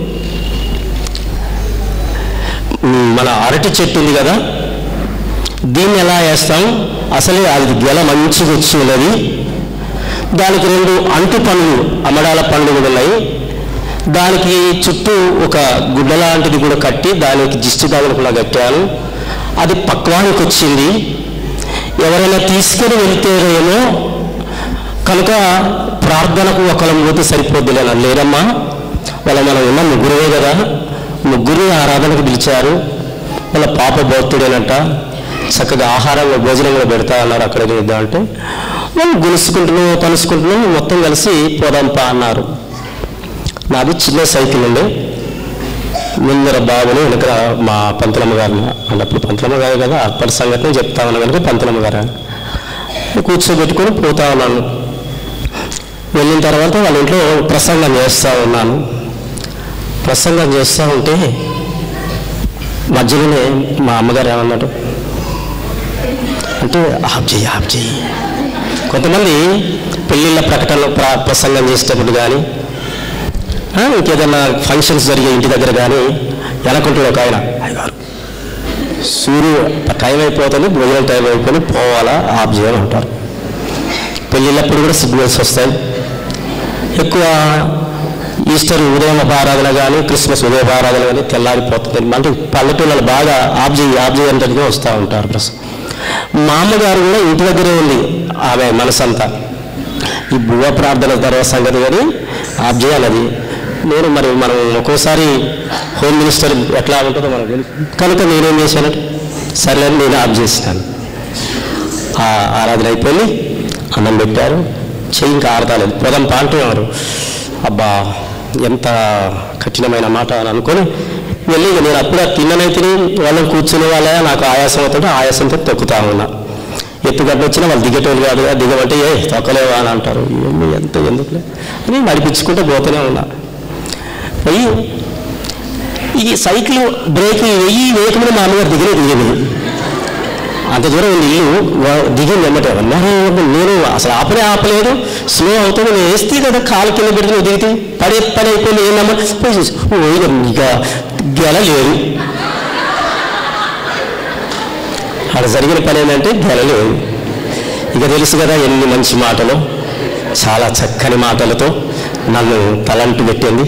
Speaker 6: మ్, మన అరటి చెట్టు ఉంది కదా దీన్ని ఎలా వేస్తాం అసలే అది గెల మంచిగా వచ్చి ఉన్నది దానికి రెండు అంటు పండ్లు అమడాల పండ్లు కూడా ఉన్నాయి దానికి చుట్టూ ఒక గుడ్డ లాంటిది కూడా కట్టి దానికి దిష్టి కూడా కట్టాను అది పక్వానికి వచ్చింది ఎవరైనా తీసుకొని వెళ్తేనేమో కనుక ప్రార్థనకు ఒకళ్ళం పోతే సరిపోద్దిలే అన్నాడు లేదమ్మా వాళ్ళ మనం ఉన్న ముగ్గురే కదా ముగ్గురు ఆరాధనకు పిలిచారు వాళ్ళ పాప భక్తుడేనంట చక్కగా ఆహారంలో భోజనంలో పెడతా అన్నారు అక్కడికి ఇద్దాం అంటే వాళ్ళు గులుసుకుంటున్నాం తలుసుకుంటున్నాం మొత్తం కలిసి పోదాంపా అన్నారు నాది చిన్న సైకిల్ ఉండే ముందర బాబుని వెనక మా పంతులమ్మ గారిని అన్నప్పుడు పంతులమ్మ గారు కదా అప్పటి సంగతిని చెప్తా ఉన్నా కనుక పంతులమ్మ గారు కూర్చోబెట్టుకొని పోతా ఉన్నాను వెళ్ళిన తర్వాత వాళ్ళ ఇంట్లో ప్రసంగం చేస్తూ ఉన్నాను ప్రసంగం చేస్తూ ఉంటే మధ్యలోనే మా అమ్మగారు ఏమన్నాడు అంటే ఆఫ్ చేయి ఆఫ్ చేయి కొంతమంది పెళ్ళిళ్ళ ప్రకటనలో ప్ర ప్రసంగం చేసేటప్పుడు కానీ ఆ, ఇంకేదన్నా ఫంక్షన్స్ జరిగే ఇంటి దగ్గర కానీ వెనకుంటాడు ఒక ఆయన అయ్యగారు సూర్యు టైం అయిపోతుంది భోజనం టైం అయిపోయింది పోవాలా ఆఫ్ చేయాలి అంటారు పెళ్ళిళ్ళప్పుడు కూడా సిగ్నల్స్ వస్తాయి ఎక్కువ ఈస్టర్ ఉదయం ఆరాధన కానీ క్రిస్మస్ ఉదయం ఆరాధన కానీ తెల్లారిపోతుంది అంటే పల్లెటూళ్ళలో బాగా ఆఫ్ చేయి ఆఫ్ చేయంటే వస్తూ ఉంటారు ప్రస్తుతం మా అమ్మగారు కూడా ఇంటి దగ్గరే ఉంది ఆమె మనసంతా ఈ భువ ప్రార్థన తర్వాత సంగతి కానీ ఆఫ్ చేయాలది నేను మరి మనం ఒక్కోసారి హోమ్ మినిస్టర్ ఎట్లా ఉంటుందో మనకు తెలుసు కనుక నేనేం చేశానంటే సర్లే నేను ఆఫ్ చేసినాను ఆ ఆరాధన అయిపోయింది అన్నం పెట్టారు చెయ్యి ఇంకా ఆడతాలేదు పొదం పాంటున్నారు అబ్బా ఎంత కఠినమైన మాట అని అనుకొని వెళ్ళి ఇక నేను అప్పుడే తిన్ననై తిని వాళ్ళని కూర్చునే వాళ్ళ నాకు ఆయాసం అవుతుంటే ఆయాసంతో తొక్కుతా ఉన్నా ఎత్తుగడ్డ వచ్చినా వాళ్ళు దిగేటోళ్ళు కాదు కదా, దిగమంటే ఏ తొక్కలేవా అని అంటారు ఏమి ఎంత ఎందుకులే అని నడిపించుకుంటూ పోతూనే ఉన్నా పోయి ఈ సైకిల్ బ్రేక్ వెయ్యి వేయకముందు మా అమ్మగారు దిగలే దిగేది అంత దూరం ఉంది ఇల్లు వా- దిగింది ఎమ్మటే మరి నేను అసలు ఆపలే ఆపలేదు స్లో అవుతుంది నేను వేస్తే కదా కాలు కింద పెడుతుంది దిగితే పడే పని అయిపోయింది ఏందమ్మా పోయి చూసి, ఓ ఇక ఇక గెల లేదు అక్కడ జరిగిన పని ఏంటంటే గెల లేదు ఇక తెలుసు కదా ఎన్ని మంచి మాటలు చాలా చక్కని మాటలతో నన్ను తలంటు పెట్టింది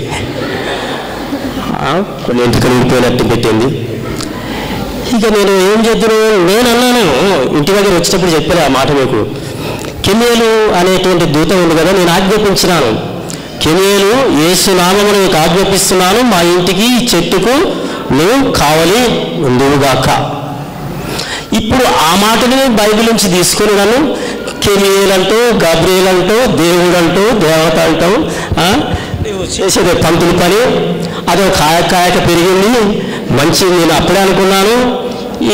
Speaker 6: ఆ, కొన్ని ఎంట్రుకలు ఊడిపోయినట్టు పెట్టింది ఇక నేను ఏం చేద్దును నేను అన్నాను ఇంటి దగ్గర వచ్చేటప్పుడు చెప్పాను ఆ మాట మీకు కెమియలు అనేటువంటి దూత ఉంది కదా నేను ఆజ్ఞాపించినాను కెమియలు ఏసు నామమును నీకు ఆజ్ఞాపిస్తున్నాను మా ఇంటికి ఈ చెట్టుకు నువ్వు కావలి ఉందువుగాక ఇప్పుడు ఆ మాటని బైబిల్ నుంచి తీసుకొని నన్ను కెమియల్ అంటూ గబ్రియల్ అంటూ దేవుడు అంటూ దేవత అంటావు ఆ? నువ్వు చేసేది పంతులు పని అది ఒక కాయ కాయక పెరిగింది మంచి నేను అప్పుడే అనుకున్నాను ఈ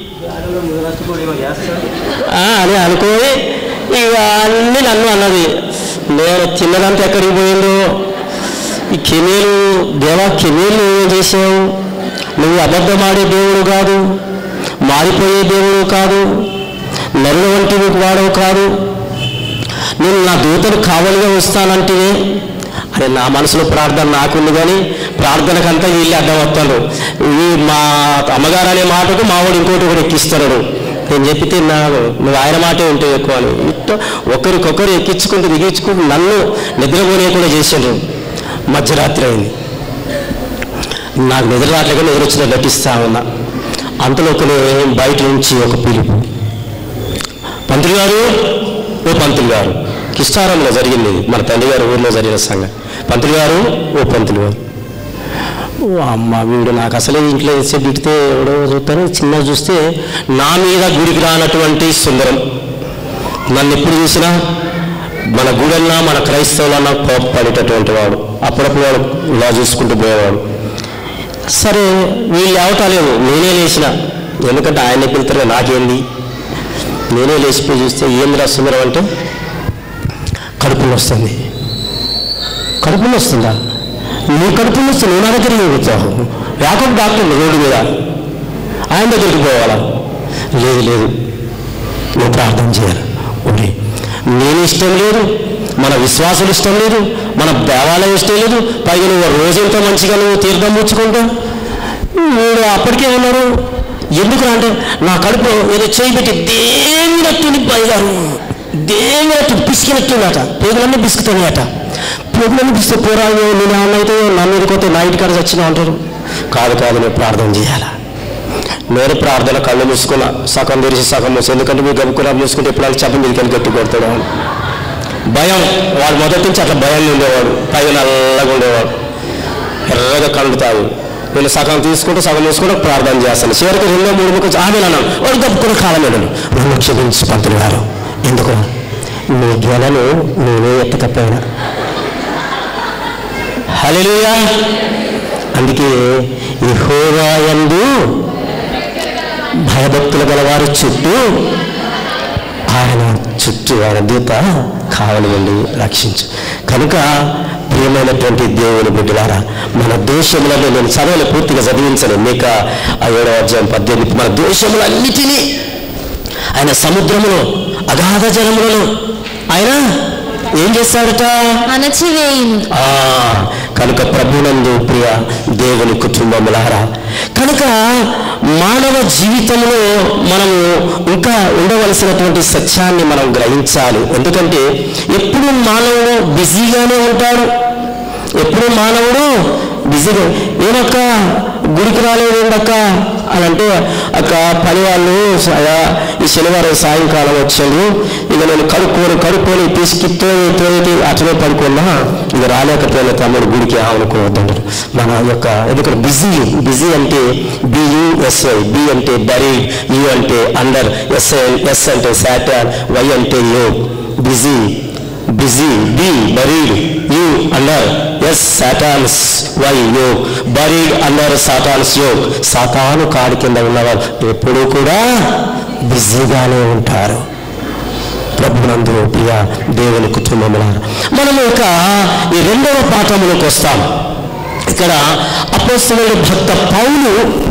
Speaker 6: ఆ, అని అనుకోని ఇక అన్ని నన్ను అన్నది నేను తిన్నదంతా ఎక్కడికి పోయిందో ఈ కెమీలు దేవా కెమీలు నువ్వేం చేసావు నువ్వు అబద్ధమాడే దేవుడు కాదు మారిపోయే దేవుడు కాదు నరుడు వంటి నీకు వాడవు కాదు నేను నా దూతను కావలిగా వస్తానంటే అరే నా మనసులో ప్రార్థన నాకుంది కానీ ప్రార్థనకంతా వీళ్ళు అడ్డం వస్తాడు ఈ మా అమ్మగారు అనే మాటకు మావాడు ఇంకోటి ఒకటి ఎక్కిస్తున్నాడు నేను చెప్పితే నా నువ్వు ఆయన మాటే ఉంటే ఎక్కువ అని ఇట్ట ఒకరికొకరు ఎక్కించుకుంటూ దిగించుకుంటూ నన్ను నిద్రపోలేకుండా చేసిండ్రు మధ్యరాత్రి అయింది నాకు నిద్ర రాట్లేక నిద్ర వచ్చిన నటిస్తా ఉన్నా అంతలోకనే బయట నుంచి ఒక పిలుపు పంతులు గారు ఓ పంతులు గారు కిష్టారంలో జరిగింది ఇది. మన తండ్రి గారు ఊర్లో జరిగిన సంఘం పంతులు గారు ఓ పంతులు గారు ఓ అమ్మ వీడు నాకు అసలే ఇంట్లో వేసే బిడితే ఎవడో చూస్తాను చిన్న చూస్తే నా మీద గుడికి రానటువంటి సుందరం నన్ను ఎప్పుడు చూసినా మన గుడన్నా మన క్రైస్తవులన్నా కోపపడేటటువంటి వాడు అప్పుడప్పుడు వాడు ఇలా చూసుకుంటూ పోయేవాడు సరే వీళ్ళు లేవటాలేదు నేనే లేచిన ఎందుకంటే ఆయనే పిలుతారు నాకేంది నేనే లేచిపోయి చూస్తే ఏంది రా సుందరం అంటే కడుపులో వస్తుంది కడుపులో వస్తుందా నీ కడుపులో వస్తే నువ్వు నా దగ్గరికి వచ్చావు యాకబ్ డాక్టర్ రోడ్డు మీద ఆయన దగ్గరికి పోవాలా లేదు లేదు నువ్వు ప్రార్థన చేయాలి ఓకే నేను ఇష్టం లేదు మన విశ్వాసులు ఇష్టం లేదు మన దేవాలయం ఇష్టం లేదు పైగా నువ్వు రోజంతా మంచిగా నువ్వు తీర్థం పుచ్చుకుంటా వీడు అప్పటికే ఉన్నారు ఎందుకు అంటే నా కడుపులో ఏదో చేయి పెట్టి దేవినట్టు పైగారు దేవినట్టు పిసికినట్టున్నట పేగులన్నీ పిసుకుతున్నాయట పేగులన్నీ పిసితే పోరాడు నేను ఏమన్నా అయితే నా మీద కొత్త నా ఇంటి కాడ చచ్చినా అంటారు కాదు కాదు నేను ప్రార్థన చేయాలా నేను ప్రార్థన కళ్ళు మూసుకున్నా సగం తెరిచి సగం మూసి ఎందుకంటే మీరు గబుకున్నా మూసుకుంటే ఇప్పుడు వాళ్ళు చెప్ప మీదకి వెళ్ళి గట్టి కొడతాడు అని భయం వాడు మొదటి నుంచి అట్లా భయంగా ఉండేవాడు పైగా నల్లగా ఉండేవాడు ఎర్రగా కలుగుతాడు వీళ్ళు సగం తీసుకుంటే సగం తీసుకుంటే ప్రార్థన చేస్తాను చివరికి రెండో మూడు ముఖం ఆమె అన్నాను వాడు గప్పుకున్న కాలం వెళ్ళను రెండు క్షమించి పంతులు గారు ఎందుకు నీ గెలను నేనే ఎత్తకపోయినా హల్లెలూయా అందుకే యెహోవాయందు భయభక్తులు గలవారు చుట్టూ ఆయన చుట్టూ ఆయన దూత కావలి వెళ్ళి రక్షించు కనుక ప్రియమైనటువంటి దేవుని బిడ్డలారా మన దేశములలో నేను చదవలే పూర్తిగా చదివించను మీకు ఆ ఏడవ అధ్యాయం పద్దెనిమిది మన దేశములన్నిటినీ ఆయన సముద్రములో అగాధ జలములలో ఆయన ఏం చేస్తాడట
Speaker 3: అణచివేయును
Speaker 6: ఆ, కనుక ప్రభునందు ప్రియ దేవుని కుటుంబములారా కనుక మానవ జీవితంలో మనము ఇంకా ఉండవలసినటువంటి సత్యాన్ని మనం గ్రహించాలి ఎందుకంటే ఎప్పుడు మానవుడు బిజీగానే ఉంటాడు ఎప్పుడు మానవుడు బిజీగా ఏమక్క గుడికి రాలేదు ఏంటక్క అని అంటే అక్క పని వాళ్ళు స- ఈ శనివారం సాయంకాలం వచ్చాడు ఇక నేను కడుక్కొని కడుక్కొని పిసికి తోయి తోయి అట్లనే పడుకున్నా ఇక రాలేకపోయిన తమ్ముడు గుడికి ఆనుకోవద్దంటారు మన యొక్క ఎందుకంటే బిజీ బిజీ అంటే బియుఎస్ఐ బి అంటే బరీ యు అంటే అండర్ ఎస్ఐ ఎస్ అంటే సాటాన్ వై అంటే yoke busy busy B buried U under S Satan's Y yoke buried under Satan's yoke సాతాను కాడి కింద ఉన్నవారు ఎప్పుడూ కూడా బిజీగానే ఉంటారు ప్రభునందు ప్రియ దేవుని కుటుంబముల మనము ఇక ఈ రెండవ పాఠములకు వస్తాం ఇక్కడ అపోస్తలుడు భక్త పౌలు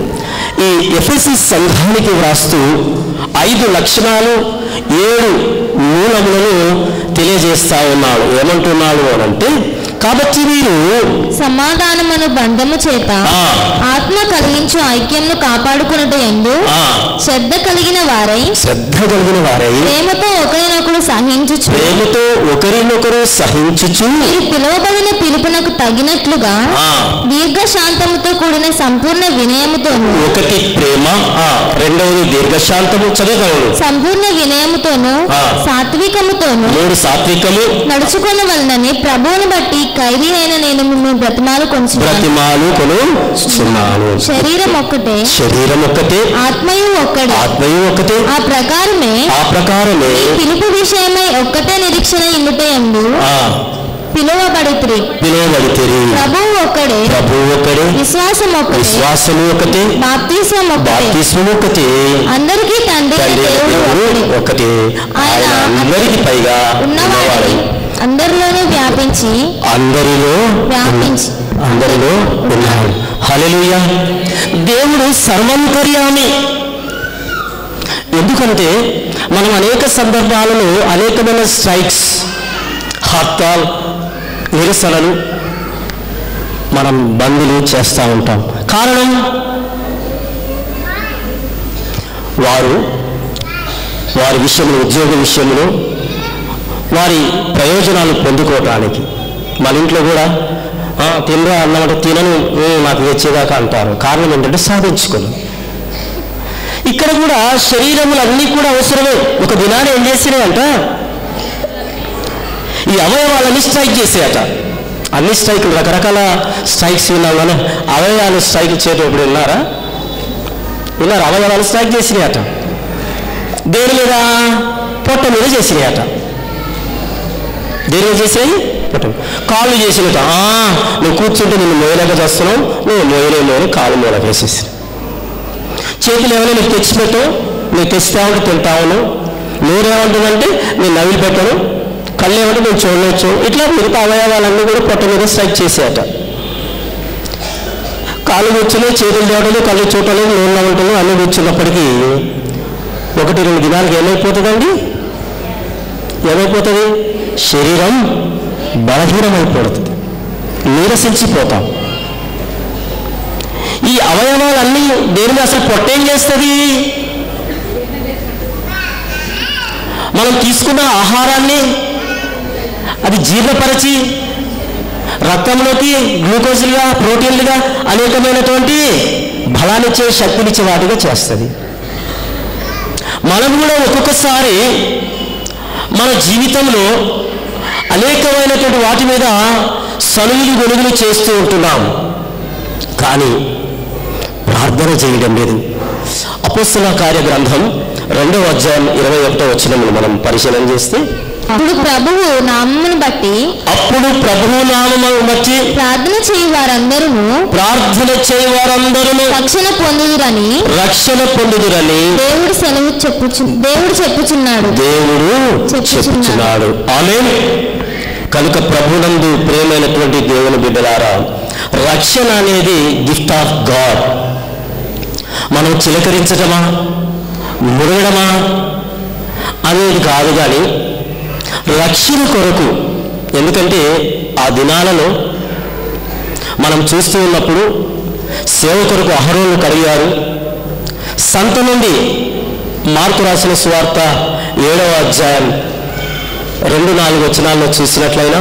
Speaker 6: ఈ ఎఫ్ఎసి సంఘానికి వ్రాస్తూ ఐదు లక్షణాలు ఏడు మూలములను తెలియజేస్తా ఉన్నాడు ఏమంటున్నాడు అని అంటే కాబట్టి మీరు
Speaker 3: సమాధానమును బంధము చేత
Speaker 6: ఆ.
Speaker 3: ఆత్మ కలిగించు ఐక్యంను కాపాడుకున్నట్టు ఎందు
Speaker 6: ఆ,
Speaker 3: శ్రద్ధ కలిగిన వారై
Speaker 6: శ్రద్ధ కలిగిన వారై
Speaker 3: ప్రేమతో ఒకరినొకరు సహించుచు
Speaker 6: ప్రేమతో ఒకరినొకరు సహించుచు
Speaker 3: మీరు పిలువబడిన పిలుపునకు తగినట్లుగా
Speaker 6: ఆ,
Speaker 3: దీర్ఘశాంతముతో కూడిన సంపూర్ణ వినయముతోను
Speaker 6: ఒకటి ప్రేమ ఆ, రెండవది దీర్ఘశాంతము చదువుకోడు
Speaker 3: సంపూర్ణ వినయముతోను
Speaker 6: ఆ.
Speaker 3: సాత్వికముతోను
Speaker 6: మూడు సాత్వికము
Speaker 3: నడుచుకున్న వలనని ప్రభువుని బట్టి ఖైదీ అయిన నేను మిమ్మల్ని బ్రతిమాలు కొంచెం
Speaker 6: ప్రతిమాలు కొనుచున్నాను
Speaker 3: శరీరం ఒక్కటే
Speaker 6: శరీరం ఒక్కటే
Speaker 3: ఆత్మయు ఒక్కడే
Speaker 6: ఆత్మయు ఒకటే
Speaker 3: ఆ ప్రకారమే
Speaker 6: ఆ ప్రకారమే
Speaker 3: పిలుపు విషయమై ఒక్కటే నిరీక్షణ ఇందుటే ఎందు
Speaker 6: ఆ
Speaker 3: పిలువబడిత్రి
Speaker 6: పిలువబడితే
Speaker 3: ప్రభువు ఒక్కడే
Speaker 6: ప్రభు ఒకడే
Speaker 3: విశ్వాసం ఒక్కటే
Speaker 6: విశ్వాసము ఒకటే
Speaker 3: బాప్తిస్వం ఒక్కటే
Speaker 6: బాప్తిస్మము ఒకటే
Speaker 3: అందరికీ తండ్రి అయిన
Speaker 6: తండ్రి అయిన
Speaker 3: దేవుడు
Speaker 6: దేవుడు
Speaker 3: ఒక్కడే
Speaker 6: ఒకటే ఆయన అందరికి పైగా ఉన్నవాడు
Speaker 3: ఉన్నవాడని అందరిలోనూ వ్యాపించి
Speaker 6: అందరిలో
Speaker 3: వ్యాపించి
Speaker 6: అందరిలో ఉన్నాడు హల్లెలూయా దేవుడు సర్వంతర్యామి ఎందుకంటే మనం అనేక సందర్భాలలో అనేకమైన స్ట్రైక్స్ హర్తాల్ నిరసనలు మనం బందులు చేస్తూ ఉంటాం కారణం వారు వారి విషయంలో ఉద్యోగ విషయంలో వారి ప్రయోజనాలు పొందుకోవటానికి మన ఇంట్లో కూడా "ఆ, తినరా అన్నమాట తినను "ఏ, నాకు తెచ్చేదాకా అంటారు కారణం ఏంటంటే సాధించుకోను ఇక్కడ కూడా శరీరములు అన్నీ కూడా అవసరమే ఒక దినాన్ని ఏం చేసినాయంట ఈ అవయవాలన్నీ స్ట్రైక్ చేసేయట అన్ని స్ట్రైకులు రకరకాల స్ట్రైక్స్ విన్నాం కానీ అవయవాలు స్ట్రైక్ చేసేటప్పుడు విన్నారా విన్నారు అవయవాలు స్ట్రైక్ చేసినాయట దేని మీద పొట్ట మీద చేసినాయట దేని మీద చేసినాయి పొట్ట కాళ్ళు చేసినట్టు "ఆ, నువ్వు కూర్చుంటే నిన్ను మోయలేక చేస్తున్నావు నువ్వు మోయలేమో అని కాళ్ళు మూలక వేసేసి చేతులు ఏమైనా నీకు తెచ్చిపెట్టు నీకు తెస్తా ఉంటే తింటావును నోరేమంటుందంటే నేను నవ్వులు పెట్టను కళ్ళు ఏమంటే నేను చూడవచ్చు ఇట్లా మిగతా అవయవాలన్నీ కూడా పొట్ట మీద స్ట్రైక్ చేసేట కాళ్ళు కూర్చుని చేతులు తేవడలు కళ్ళు చూడలేదు నూనె ఉంటుంది అన్నీ కూర్చున్నప్పటికీ ఒకటి రెండు దినాలకు ఏమైపోతుందండి ఏమైపోతుంది శరీరం బలహీనమైపోతుంది నీరసించిపోతాం ఈ అవయవాలన్నీ దేని మీద అసలు పొట్టేం చేస్తుంది మనం తీసుకున్న ఆహారాన్ని అది జీర్ణపరచి రక్తంలోకి గ్లూకోజులుగా ప్రోటీన్లుగా అనేకమైనటువంటి బలాన్నిచ్చే శక్తినిచ్చే వాటిగా చేస్తుంది మనం కూడా ఒక్కొక్కసారి మన జీవితంలో అనేకమైనటువంటి వాటి మీద సనుగులు గొనుగులు చేస్తూ ఉంటున్నాం కానీ ప్రార్థన చేయడం లేదు అపోస్తుల కార్య గ్రంథం రెండవ అధ్యాయం ఇరవై ఒకటో వచ్చినములు మనం పరిశీలన చేస్తే
Speaker 3: అప్పుడు ప్రభువు నామమును బట్టి
Speaker 6: అప్పుడు ప్రభువు నామము బట్టి
Speaker 3: ప్రార్థన చేయి వారందరూ
Speaker 6: ప్రార్థన చేయి వారందరూ
Speaker 3: రక్షణ పొందుదురని
Speaker 6: రక్షణ పొందుదురని
Speaker 3: దేవుడు సెలవు చెప్పుచు దేవుడు చెప్పుచున్నాడు
Speaker 6: దేవుడు
Speaker 3: చెప్పుచున్నాడు.
Speaker 6: చెప్పుచున్నాడు ఆమె కనుక ప్రభునందు ప్రేమైనటువంటి దేవుని బిడ్డలారా రక్షణ అనేది గిఫ్ట్ ఆఫ్ గాడ్ మనం చిలకరించటమా మురగడమా అనేది కాదు కానీ రక్షణ కొరకు ఎందుకంటే ఆ దినాలలో మనం చూస్తూ ఉన్నప్పుడు సేవ కొరకు అహరోలు కడిగారు సంత నుండి మార్కు రాసిన సువార్త ఏడవ అధ్యాయం రెండు నాలుగు వచనాల్లో చూసినట్లయినా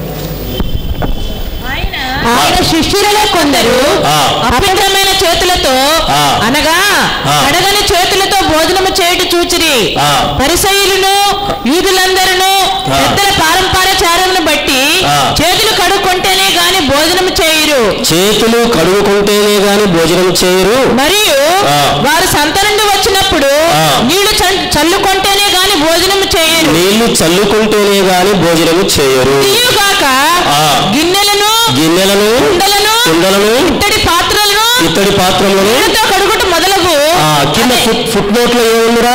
Speaker 7: ఆయన శిష్యులలో కొందరు
Speaker 6: ఆ.
Speaker 7: అపవిత్రమైన చేతులతో
Speaker 6: ఆ.
Speaker 7: అనగా
Speaker 6: ఆ.
Speaker 7: అడగని చేతులతో భోజనము చేయుట చూచిరి
Speaker 6: ఆ.
Speaker 7: పరిసయులను యూదులందరూ
Speaker 6: ఆ.
Speaker 7: పెద్దల పారంపర్యచారమును బట్టి
Speaker 6: ఆ.
Speaker 7: చేతులు కడుక్కుంటేనే గాని భోజనము చేయరు
Speaker 6: చేతులు కడుగుకుంటేనే గాని భోజనం చేయరు
Speaker 7: మరియు
Speaker 6: ఆ.
Speaker 7: వారు సంత నుండి వచ్చినప్పుడు
Speaker 6: ఆ.
Speaker 7: నీళ్లు చల్- చల్లుకుంటేనే గాని భోజనము చేయరు
Speaker 6: నీళ్లు చల్లుకుంటేనే గాని భోజనము చేయరు
Speaker 7: ఇదియుగాక
Speaker 6: ఆ.
Speaker 7: గిన్నెలను
Speaker 6: గిన్నెలను
Speaker 7: కుండలను
Speaker 6: కుండలను
Speaker 7: ఇత్తడి పాత్రలను
Speaker 6: ఇత్తడి పాత్రలను
Speaker 7: నీళ్ళతో కడుగుట మొదలగు
Speaker 6: ఆ, కింద ఫుట్ ఫుట్ నోట్లో ఏముందిరా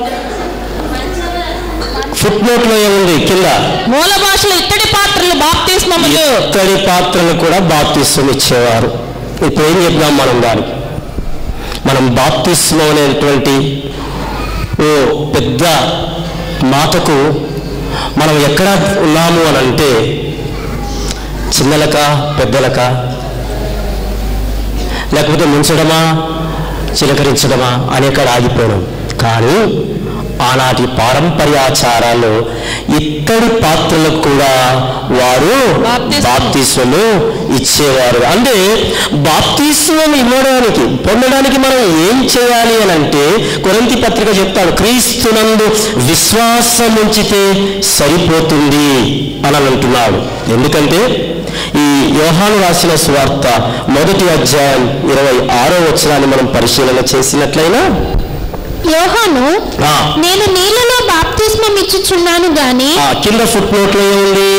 Speaker 6: ఫుట్ నోట్లో ఏముంది కింద
Speaker 7: మూల భాషలో ఇత్తడి పాత్రలు బాప్తిస్మములు
Speaker 6: ఇత్తడి పాత్రలు కూడా బాప్తిస్వం ఇచ్చేవారు ఇప్పుడు ఏం చెప్దాం మనం దానికి మనం బాప్తిస్వం అనేటువంటి ఓ పెద్ద మాటకు మనం ఎక్కడ ఉన్నాము అని అంటే చిన్నలక పెద్దలక లేకపోతే ముంచడమా చిలకరించడమా అనేక్కడ ఆగిపోవడం కానీ ఆనాటి పారంపర్యాచారాల్లో ఇత్తడి పాత్రలకు కూడా వారు
Speaker 7: బాప్తిస్మం.
Speaker 6: బాప్తిస్వము ఇచ్చేవారు అంటే బాప్తిస్వం ఇవ్వడానికి పొందడానికి మనం ఏం చేయాలి అని అంటే కొరంతి పత్రిక చెప్తాడు క్రీస్తునందు విశ్వాసం ఉంచితే సరిపోతుంది అని అని అంటున్నాడు ఎందుకంటే ఈ యోహాను రాసిన స్వార్త మొదటి అధ్యాయం ఇరవై ఆరో వచనాన్ని మనం పరిశీలన చేసినట్లయినా
Speaker 3: యోహాను
Speaker 6: ఆ,
Speaker 3: నేను నీళ్ళలో బాప్తిస్మం ఇచ్చుచున్నాను గాని
Speaker 6: ఆ కింద ఫుట్ నోట్లో ఏముంది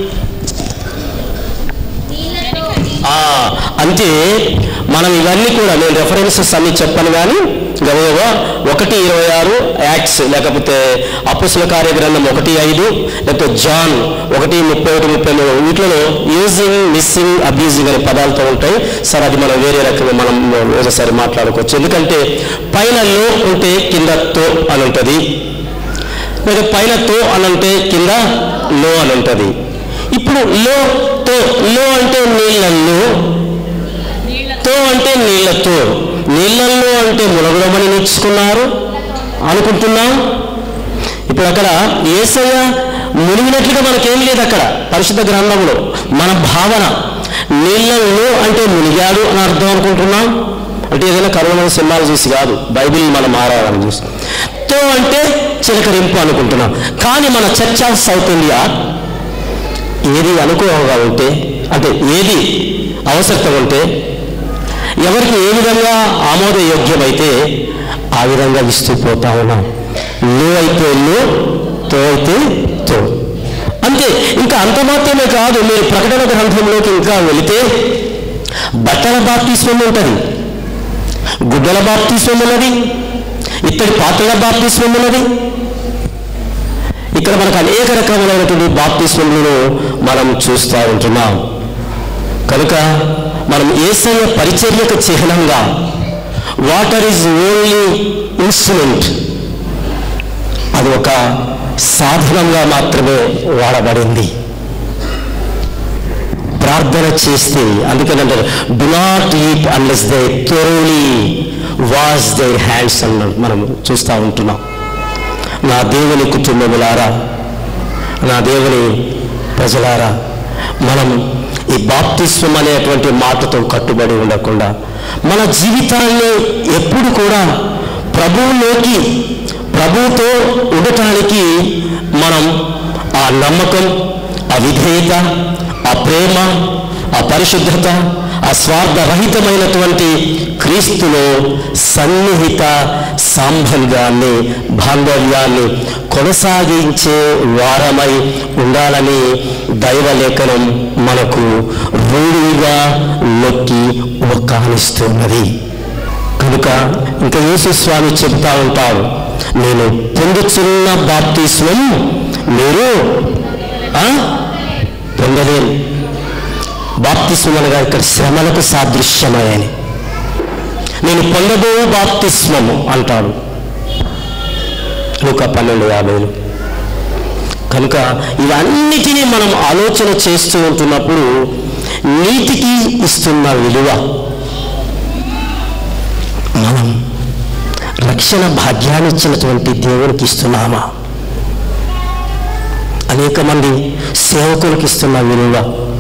Speaker 6: ఆ, అంటే మనం ఇవన్నీ కూడా నేను రెఫరెన్సెస్ అన్ని చెప్పను కానీ గబగబా ఒకటి ఇరవై ఆరు యాక్ట్స్ లేకపోతే అపుసుల కార్యగ్రంథం ఒకటి ఐదు లేకపోతే జాన్ ఒకటి ముప్పై ఒకటి ముప్పై మూడు వీటిలో యూజింగ్ మిస్సింగ్ అబ్యూజింగ్ అనే పదాలతో ఉంటాయి సరే అది మనం వేరే రకంగా మనం ఒకసారి మాట్లాడుకోవచ్చు ఎందుకంటే పైన లో ఉంటే కింద తో అని ఉంటుంది లేదా పైన తో అని అంటే కింద లో అని ఉంటుంది ఇప్పుడు లో తో లో అంటే నీళ్ళల్లో తో అంటే నీళ్ళతో నీళ్ళల్లో అంటే మునగడమని నేర్చుకున్నారు అనుకుంటున్నాం ఇప్పుడు అక్కడ ఏసయ్య మునిగినట్లుగా మనకేం లేదు అక్కడ పరిశుద్ధ గ్రంథంలో మన భావన నీళ్ళల్లో అంటే మునిగాడు అని అర్థం అనుకుంటున్నాం అంటే ఏదైనా కరోనా సినిమాలు చూసి కాదు బైబిల్ మనం మారాలని చూసి తో అంటే చిలకరింపు అనుకుంటున్నాం కానీ మన చర్చ్ ఆఫ్ సౌత్ ఇండియా ఏది అనుకూలంగా ఉంటే అంటే ఏది అవసరత ఉంటే ఎవరికి ఏ విధంగా ఆమోదయోగ్యమైతే ఆ విధంగా ఇస్తూ పోతా ఉన్నాం లో అయితే లో తో అయితే తో అంతే మాత్రమే కాదు మీరు ప్రకటన గ్రంథంలోకి ఇంకా వెళితే బట్టల బాప్తిస్వం ఉంటుంది గుడ్డల బాప్తిస్వం ఉన్నది ఇత్తడి పాత్రల బాప్తిస్వం ఉన్నది ఇక్కడ మనకు అనేక రకములైనటువంటి బాప్తిస్వములను మనం చూస్తూ ఉంటున్నాం కనుక మనం ఏసయ్య పరిచర్యకు చిహ్నంగా వాటర్ ఈజ్ ఓన్లీ ఇన్స్ట్రుమెంట్ అది ఒక సాధనంగా మాత్రమే వాడబడింది ప్రార్థన చేస్తే అందుకని అంటారు do not eat unless they thoroughly wash they hands అన్న మనం చూస్తూ ఉంటున్నాం నా దేవుని కుటుంబములారా నా దేవుని ప్రజలారా మనం ఈ బాప్తిస్వం అనేటువంటి మాటతో కట్టుబడి ఉండకుండా మన జీవితాన్ని ఎప్పుడు కూడా ప్రభువులోకి ప్రభువుతో ఉండటానికి మనం ఆ నమ్మకం ఆ విధేయత ఆ ప్రేమ ఆ పరిశుద్ధత ఆ స్వార్థరహితమైనటువంటి క్రీస్తులో సన్నిహిత సాంబల్యాన్ని బాంధవ్యాన్ని కొనసాగించే వారమై ఉండాలని దైవలేఖనం మనకు రూఢిగా నొక్కి ఒక్కానిస్తున్నది కనుక ఇంకా యేసు స్వామి చెప్తా ఉంటారు నేను పొందుచున్న బాప్తిస్వం మీరు ఆ? పొందలేను బాప్తిస్వం అనగా ఇక్కడ శ్రమలకు సాదృశ్యమని నేను పొందబో బాప్తిస్వము అంటాడు లూకా పన్నెండు యాభైలు కనుక ఇవన్నిటినీ మనం ఆలోచన చేస్తూ ఉంటున్నప్పుడు నీతికి ఇస్తున్న విలువ మనం రక్షణ భాగ్యాన్ని ఇచ్చినటువంటి దేవునికి ఇస్తున్నామా అనేక మంది సేవకులకు ఇస్తున్న విలువ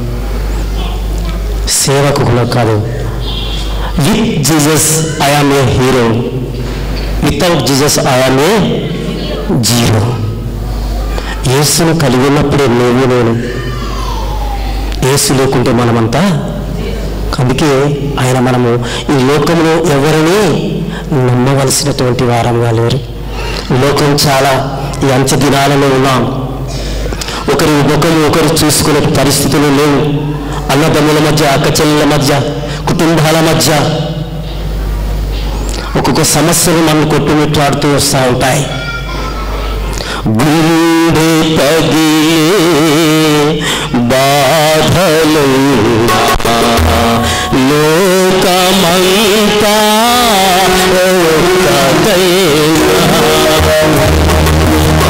Speaker 6: సేవకులకు కాదు with Jesus I am a hero without Jesus I am a zero యేసును కలిగి ఉన్నప్పుడే నువ్వు నేను యేసు లేకుంటే మనమంతా అందుకే ఆయన మనము ఈ లోకంలో ఎవరిని నమ్మవలసినటువంటి వారంగా లేరు లోకం చాలా ఈ అంచె దినాలలో ఉన్నాం ఒకరి ముఖం ఒకరు చూసుకునే పరిస్థితులు లేవు అన్నదమ్ముల మధ్య అక్కచెల్లెల మధ్య కుటుంబాల మధ్య ఒక్కొక్క సమస్యలు మనం కొట్టుమిట్లాడుతూ వస్తూ ఉంటాయి గుండె పగిలే బాధలు లోకమంతా ఒక్కటైనా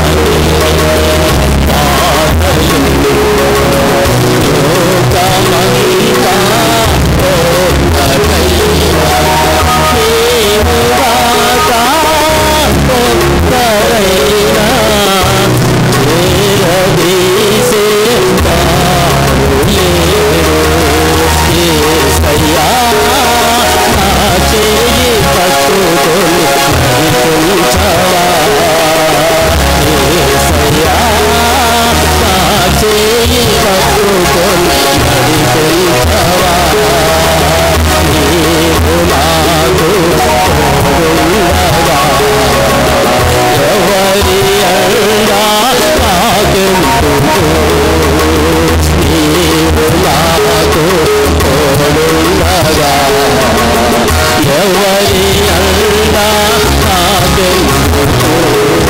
Speaker 6: ఎవరి అండా నాకెందుకు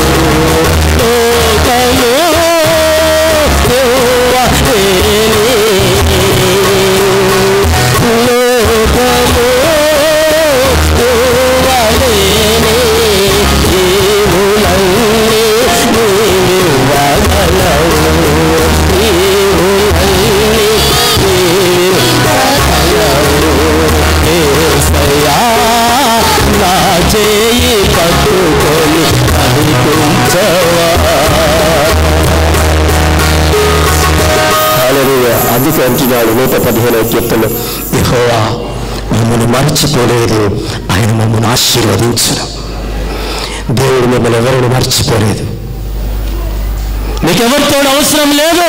Speaker 6: లోకము లోకము ఇవ్వలేని ఈవులన్నీ నీవివ్వగలవు ఈవులన్నీ ఏసయ్యా నా చేయి పట్టుకొని నడిపించవా హల్లెలూయా. అందుకే అంటున్నాడు నూట పదిహేనవ కీర్తన యెహోవా మమ్మల్ని మర్చిపోలేదు ఆయన మమ్మల్ని ఆశీర్వదించను దేవుడు మిమ్మల్ని ఎవరిని మర్చిపోలేదు మీకెవరితో అవసరం లేదు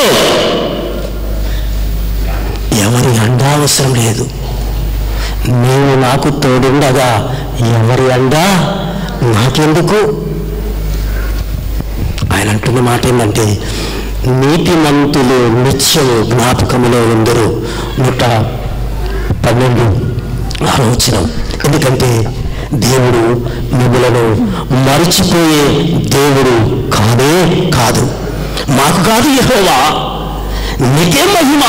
Speaker 6: ఎవరి అండా అవసరం లేదు నీవు నాకు తోడుండగా ఎవరి అండా నాకెందుకు ఆయన అంటున్న మాట ఏంటంటే నీతిమంతులు నిత్యము జ్ఞాపకములో ఉందరు నూట పన్నెండు ఆలోచన ఎందుకంటే దేవుడు మిమ్మలను మరిచిపోయే దేవుడు కాదే కాదు మాకు కాదు యెహోవా నీకే మహిమ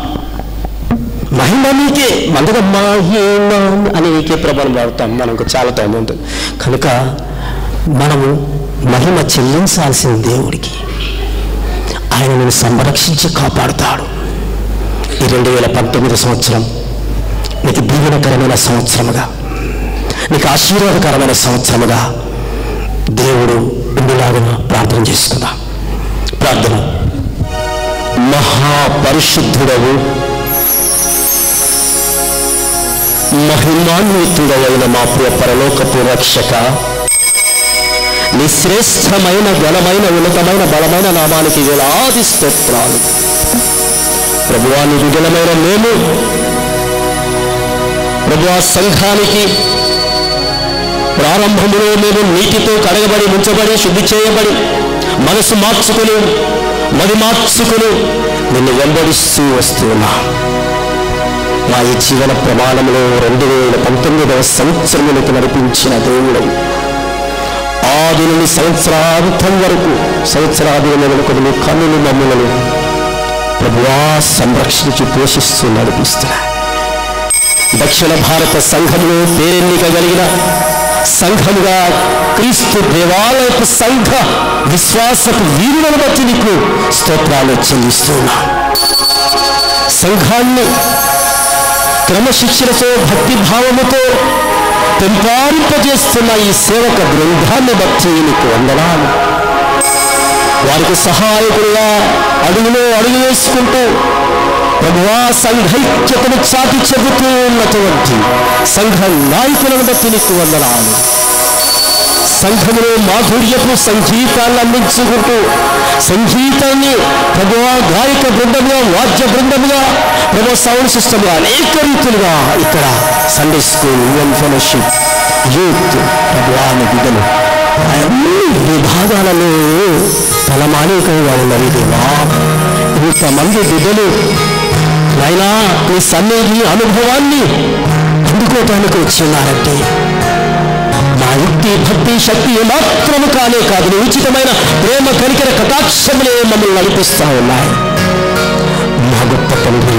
Speaker 6: మహిమ నీకే మనకు మహిమ అని నీకే ప్రభావం వాడతాం మనకు చాలా టైం ఉంటుంది కనుక మనము మహిమ చెల్లించాల్సిన దేవుడికి ఆయన నేను సంరక్షించి కాపాడుతాడు ఈ రెండు వేల పంతొమ్మిది సంవత్సరం నీకు దీవెనకరమైన సంవత్సరముగా నీకు ఆశీర్వాదకరమైన సంవత్సరముగా దేవుడు ఇందులాగా ప్రార్థన చేసుకుందా ప్రార్థన మహాపరిశుద్ధుడవు మహిమాన్వితుడైన మా ప్రియ పరలోకపు రక్షక నీ శ్రేష్టమైన ఘనమైన ఉన్నతమైన బలమైన నామానికి వేలాది స్తోత్రాలు ప్రభువాని విఘనమైన మేము ప్రభువా సంఘానికి ప్రారంభములో మేము నీటితో కడగబడి ముంచబడి శుద్ధి చేయబడి మనసు మార్చుకుని మది మార్చుకుని నిన్ను వెంబడిస్తూ వస్తున్నా మా ఈ జీవన ప్రమాణంలో రెండు వేల పంతొమ్మిదవ సంవత్సరములకు నడిపించిన దేవుడు ఆది నుండి సంవత్సరాంతం వరకు సంవత్సరాది వరకు నీ కన్నులు మమ్మలను ప్రభువా సంరక్షించి పోషిస్తూ నడిపిస్తున్నా దక్షిణ భారత సంఘంలో పేరెన్నిక కలిగిన సంఘముగా క్రీస్తు దేవాలయపు సంఘ విశ్వాసపు వీరులను బట్టి నీకు స్తోత్రాలు చెల్లిస్తున్నా సంఘాన్ని క్రమశిక్షణతో భక్తి భావముతో పెంపారింపజేస్తున్న ఈ సేవక బృందాన్ని బట్టి నీకు వందనాలు వారికి సహాయకులుగా అడుగులో అడుగు వేసుకుంటూ ప్రభువా సంఘైక్యతను చాటి చెబుతూ ఉన్నటువంటి సంఘ నాయకులను బట్టి నీకు వందనాలు సంఘములో మాధుర్యపు సంగీతాన్ని అందించుకుంటూ సంగీతాన్ని ప్రభువా గాయక బృందముగా వాద్య బృందముగా ప్రభు సౌండ్ సిస్టమ్గా అనేక రీతులుగా ఇక్కడ సండే స్కూల్ యువన్ ఫెలోషిప్ యూత్ ప్రభువాని బిడ్డలు అన్ని విభాగాలలో తలమానికంగా ఉన్నవి దేవా ఇంతమంది బిడ్డలు నాయనా నీ సన్నిధి అనుభవాన్ని అందుకోవటానికి వచ్చిన్నారంటే నా యుక్తి భక్తి శక్తి మాత్రము కానే కాదు నీ ఉచితమైన ప్రేమ కనికర కటాక్షములే మమ్మల్ని నడిపిస్తా ఉన్నాయి మా గొప్ప తండ్రి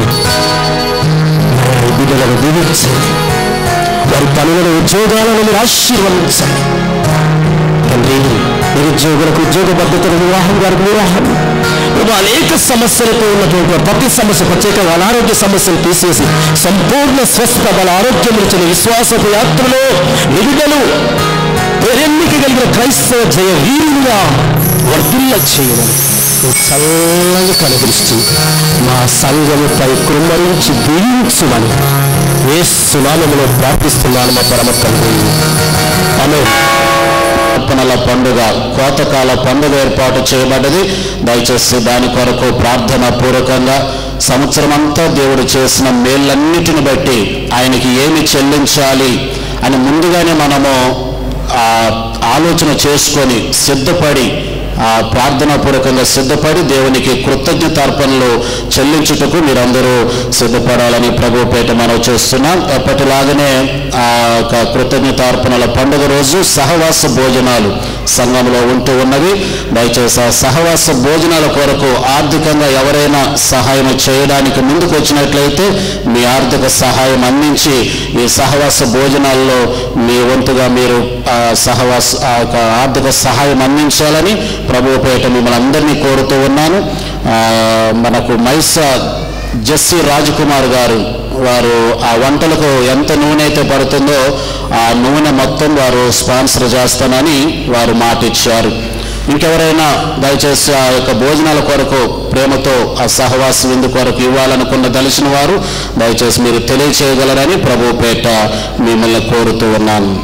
Speaker 6: నా ఈ బిడ్డలను దీవించండి వారి పనులను ఉద్యోగాలను మీరు ఆశీర్వదించండి తండ్రి నిరుద్యోగులకు ఉద్యోగ భద్రతలు వివాహం వారికి వివాహం ప్రభు అనేక సమస్యలతో ఉన్నటువంటి వారు ప్రతి సమస్య ప్రత్యేకంగా అనారోగ్య సమస్యలు తీసేసి సంపూర్ణ స్వస్థ బల ఆరోగ్యం ఇచ్చిన విశ్వాసపు యాత్రలో నిరుడలు పేరెన్నిక కలిగిన క్రైస్తవ జయ వీరులుగా వర్తిల్ల చేయమని నువ్వు చల్లగా కనుగరిస్తూ మా సంఘముపై కృమ్మరించి దీవించుమని ఏ సునామములో ప్రార్థిస్తున్నాను మా పరమ తండ్రి ఆమె అర్పణల పండుగ కోతకాల పండుగ ఏర్పాటు చేయబడ్డది దయచేసి దాని కొరకు ప్రార్థన పూర్వకంగా సంవత్సరం అంతా దేవుడు చేసిన మేళ్ళన్నిటిని బట్టి ఆయనకి ఏమి చెల్లించాలి అని ముందుగానే మనము ఆ, ఆలోచన చేసుకొని సిద్ధపడి ఆ ప్రార్థనాపూర్వకంగా సిద్ధపడి దేవునికి కృతజ్ఞతార్పణలు చెల్లించుటకు మీరందరూ సిద్ధపడాలని ప్రభు పేట మనం చేస్తున్నాం ఎప్పటిలాగానే ఆ యొక్క కృతజ్ఞతార్పణల పండుగ రోజు సహవాస భోజనాలు సంఘంలో ఉంటూ ఉన్నవి దయచేసి ఆ సహవాస భోజనాల కొరకు ఆర్థికంగా ఎవరైనా సహాయం చేయడానికి ముందుకు వచ్చినట్లయితే మీ ఆర్థిక సహాయం అందించి ఈ సహవాస భోజనాల్లో మీ వంతుగా మీరు ఆ సహవాస ఆ యొక్క ఆర్థిక సహాయం అందించాలని ప్రభుపేట మిమ్మల్ని అందరినీ కోరుతూ ఉన్నాను ఆ, మనకు మైసా జస్సి రాజకుమార్ గారు వారు ఆ వంటలకు ఎంత నూనె అయితే పడుతుందో ఆ నూనె మొత్తం వారు స్పాన్సర్ చేస్తానని వారు మాట ఇచ్చారు ఇంకెవరైనా దయచేసి ఆ యొక్క భోజనాల కొరకు ప్రేమతో ఆ సహవాస విందు కొరకు ఇవ్వాలనుకున్న దలిచిన వారు దయచేసి మీరు తెలియచేయగలరని ప్రభు పేట మిమ్మల్ని కోరుతూ ఉన్నాను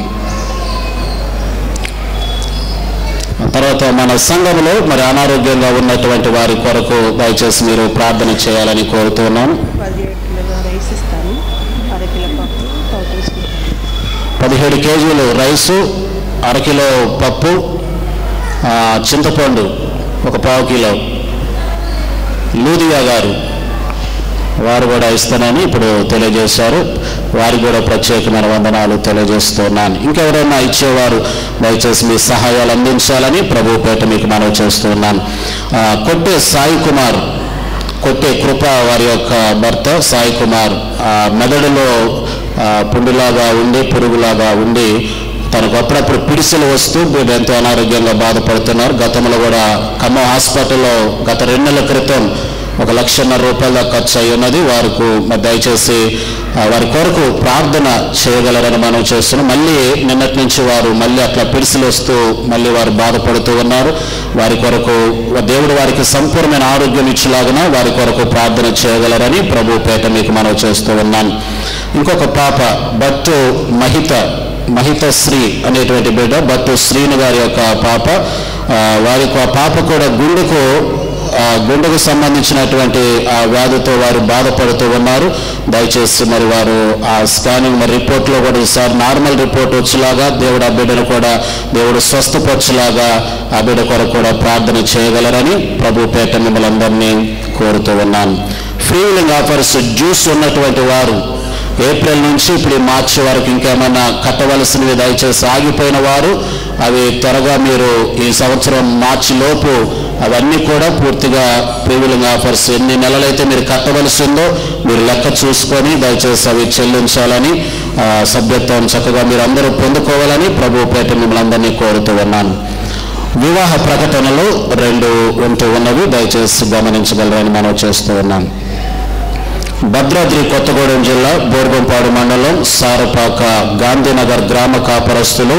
Speaker 6: తర్వాత మన సంఘంలో మరి అనారోగ్యంగా ఉన్నటువంటి వారి కొరకు దయచేసి మీరు ప్రార్థన చేయాలని కోరుతూ ఉన్నాను పదిహేడు కేజీలు రైసు అరకిలో పప్పు ఆ, చింతపండు ఒక పావు కిలో
Speaker 8: లూదియా గారు వారు కూడా ఇస్తానని ఇప్పుడు తెలియజేశారు వారికి కూడా ప్రత్యేకమైన వందనాలు తెలియజేస్తున్నాను ఇంకెవరైనా ఇచ్చేవారు దయచేసి మీ సహాయాలు అందించాలని ప్రభు పేట మీకు మనవి చేస్తున్నాను ఆ, కొట్టే సాయి కుమార్ కొట్టే కృప వారి యొక్క భర్త సాయి కుమార్ ఆ, మెదడులో ఆ, పుండులాగా ఉండి పురుగులాగా ఉండి తనకు అప్పుడప్పుడు పిడిసెలు వస్తూ వీరు ఎంతో అనారోగ్యంగా బాధపడుతున్నారు గతంలో కూడా ఖమ్మం హాస్పిటల్లో గత రెండు నెలల క్రితం ఒక లక్షన్నర రూపాయల దాకా ఖర్చు అయి ఉన్నది వారికి మరి దయచేసి ఆ, వారి కొరకు ప్రార్థన చేయగలరని మనం చేస్తున్నాం మళ్ళీ నిన్నటి నుంచి వారు మళ్ళీ అట్లా పిడిసిలు వస్తూ మళ్ళీ వారు బాధపడుతూ ఉన్నారు వారి కొరకు దేవుడు వారికి సంపూర్ణమైన ఆరోగ్యం ఇచ్చేలాగున వారి కొరకు ప్రార్థన చేయగలరని ప్రభు పేట మీకు మనం చేస్తూ ఉన్నాను ఇంకొక పాప బట్టు మహిత మహిత శ్రీ అనేటువంటి బిడ్డ బట్టు శ్రీను గారి యొక్క పాప ఆ, వారి యొక్క పాప కూడా గుండెకు ఆ, గుండెకు సంబంధించినటువంటి ఆ వ్యాధితో వారు బాధపడుతూ ఉన్నారు దయచేసి మరి వారు ఆ స్కానింగ్ మరి రిపోర్ట్లో కూడా ఈసారి నార్మల్ రిపోర్ట్ వచ్చేలాగా దేవుడు ఆ బిడ్డను కూడా దేవుడు స్వస్థపరచులాగా ఆ బిడ్డ కొరకు కూడా ప్రార్థన చేయగలరని ప్రభు పేట మిమ్మల్ని అందరినీ కోరుతూ ఉన్నాను ఫ్రీ విలింగ్ ఆఫర్స్ జ్యూస్ ఉన్నటువంటి వారు ఏప్రిల్ నుంచి ఇప్పుడు ఈ మార్చి వరకు ఇంకేమైనా కట్టవలసినవి దయచేసి ఆగిపోయిన వారు అవి త్వరగా మీరు ఈ సంవత్సరం మార్చి లోపు అవన్నీ కూడా పూర్తిగా ప్రీవిలింగ్ ఆఫర్స్ ఎన్ని నెలలైతే మీరు కట్టవలసి ఉందో మీరు లెక్క చూసుకొని దయచేసి అవి చెల్లించాలని ఆ, సభ్యత్వం చక్కగా మీరు అందరూ పొందుకోవాలని ప్రభు పేట మిమ్మల్ని అందరినీ కోరుతూ ఉన్నాను వివాహ ప్రకటనలు రెండు ఉంటూ ఉన్నవి దయచేసి గమనించగలరని మనం చేస్తూ ఉన్నాం భద్రాద్రి కొత్తగూడెం జిల్లా బోర్గంపాడు మండలం సారపాక గాంధీనగర్ గ్రామ కాపరస్తులు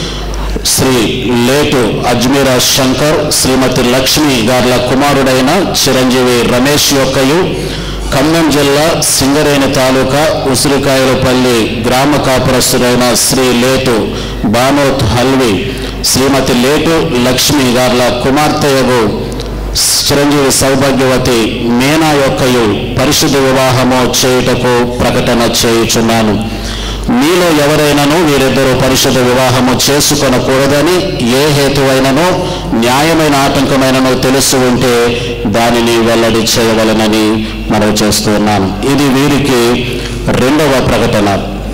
Speaker 8: శ్రీ లేటు అజ్మీరా శంకర్ శ్రీమతి లక్ష్మి గార్ల కుమారుడైన చిరంజీవి రమేష్ యొక్కయు ఖమ్మం జిల్లా సింగరేణి తాలూకా ఉసిరికాయలపల్లి గ్రామ కాపురస్తుడైన శ్రీ లేటు బానోత్ హల్వి శ్రీమతి లేటు లక్ష్మి గార్ల కుమార్తెయగు చిరంజీవి సౌభాగ్యవతి మీనా యొక్కయు పరిశుద్ధ వివాహము చేయుటకు ప్రకటన చేయుచున్నాను మీలో ఎవరైనాను వీరిద్దరూ పరిశుద్ధ వివాహము చేసుకొనకూడదని ఏ హేతువైనను న్యాయమైన ఆటంకమైనను తెలుసు ఉంటే దానిని వెల్లడి చేయవలనని మనవి చేస్తూ ఉన్నాను ఇది వీరికి రెండవ ప్రకటన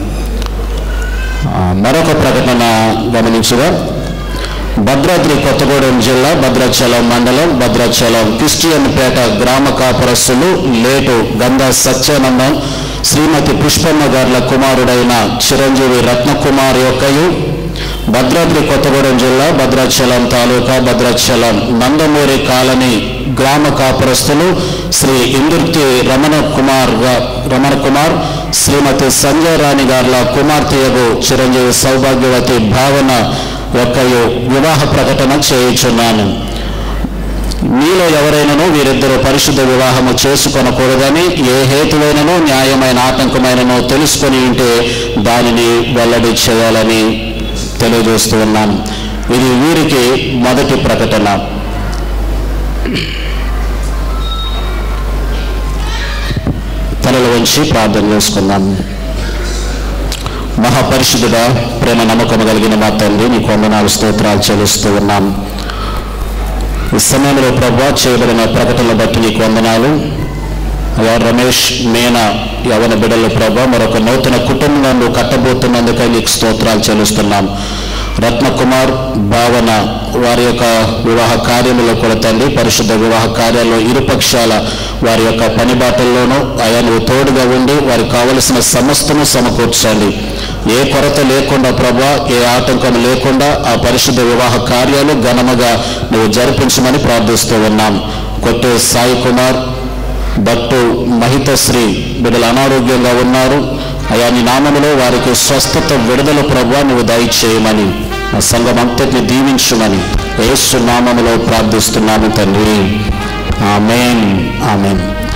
Speaker 8: ఆ, మరొక ప్రకటన గమనించగా భద్రాద్రి కొత్తగూడెం జిల్లా భద్రాచలం మండలం భద్రాచలం క్రిస్టియన్ పేట గ్రామ కాపురస్తులు లేటు గంధ సత్యానందం శ్రీమతి పుష్పమ్మ గార్ల కుమారుడైన చిరంజీవి రత్నకుమార్ యొక్కయు భద్రాద్రి కొత్తగూడెం జిల్లా భద్రాచలం తాలూకా భద్రాచలం నందమూరి కాలనీ గ్రామ కాపురస్తులు శ్రీ ఇందుర్తి రమణ కుమార్ గా- రమణ కుమార్ శ్రీమతి సంజయ్ రాణి గార్ల కుమార్తెయగు చిరంజీవి సౌభాగ్యవతి భావన యొక్కయు వివాహ ప్రకటన చేయుచున్నాను మీలో ఎవరైనాను వీరిద్దరూ పరిశుద్ధ వివాహము చేసుకొనకూడదని ఏ హేతువైనను న్యాయమైన ఆటంకమైనను తెలుసుకొని ఉంటే దానిని వెల్లడి చేయాలని తెలియజేస్తూ ఉన్నాను ఇది వీరికి మొదటి ప్రకటన తలలు వంచి ప్రార్థన చేసుకుందాం మహాపరిశుద్ధుడ ప్రేమ నమ్మకం కలిగిన మా తండ్రి నీకు వందనాలు స్తోత్రాలు చెల్లిస్తూ ఉన్నాం ఈ సమయంలో ప్రభా చేయబడిన ప్రకటనలు బట్టి నీకు వందనాలు అయ్యా రమేష్ మీనా యవన బిడ్డల ప్రభా మరొక నూతన కుటుంబం నువ్వు కట్టబోతున్నందుకై నీకు స్తోత్రాలు చెల్లిస్తున్నాం రత్నకుమార్ భావన వారి యొక్క వివాహ కార్యములో కూడా తండ్రి పరిశుద్ధ వివాహ కార్యాల్లో ఇరుపక్షాల వారి యొక్క పని బాటల్లోనూ ఆయా నువ్వు తోడుగా ఉండి వారికి కావలసిన సమస్తము సమకూర్చండి ఏ కొరత లేకుండా ప్రభా ఏ ఆటంకం లేకుండా ఆ పరిశుద్ధ వివాహ కార్యాలు ఘనముగా నువ్వు జరిపించమని ప్రార్థిస్తూ ఉన్నాం కొట్టే సాయి కుమార్ భట్టు మహితశ్రీ బిడ్డలు అనారోగ్యంగా ఉన్నారు అయా నీ నామములో వారికి స్వస్థత విడుదల ప్రభా నువ్వు దయచేయమని ఆ సంఘం అంతటిని దీవించుమని యేసు నామములో ప్రార్థిస్తున్నాము తండ్రి ఆమెన్ ఆమెన్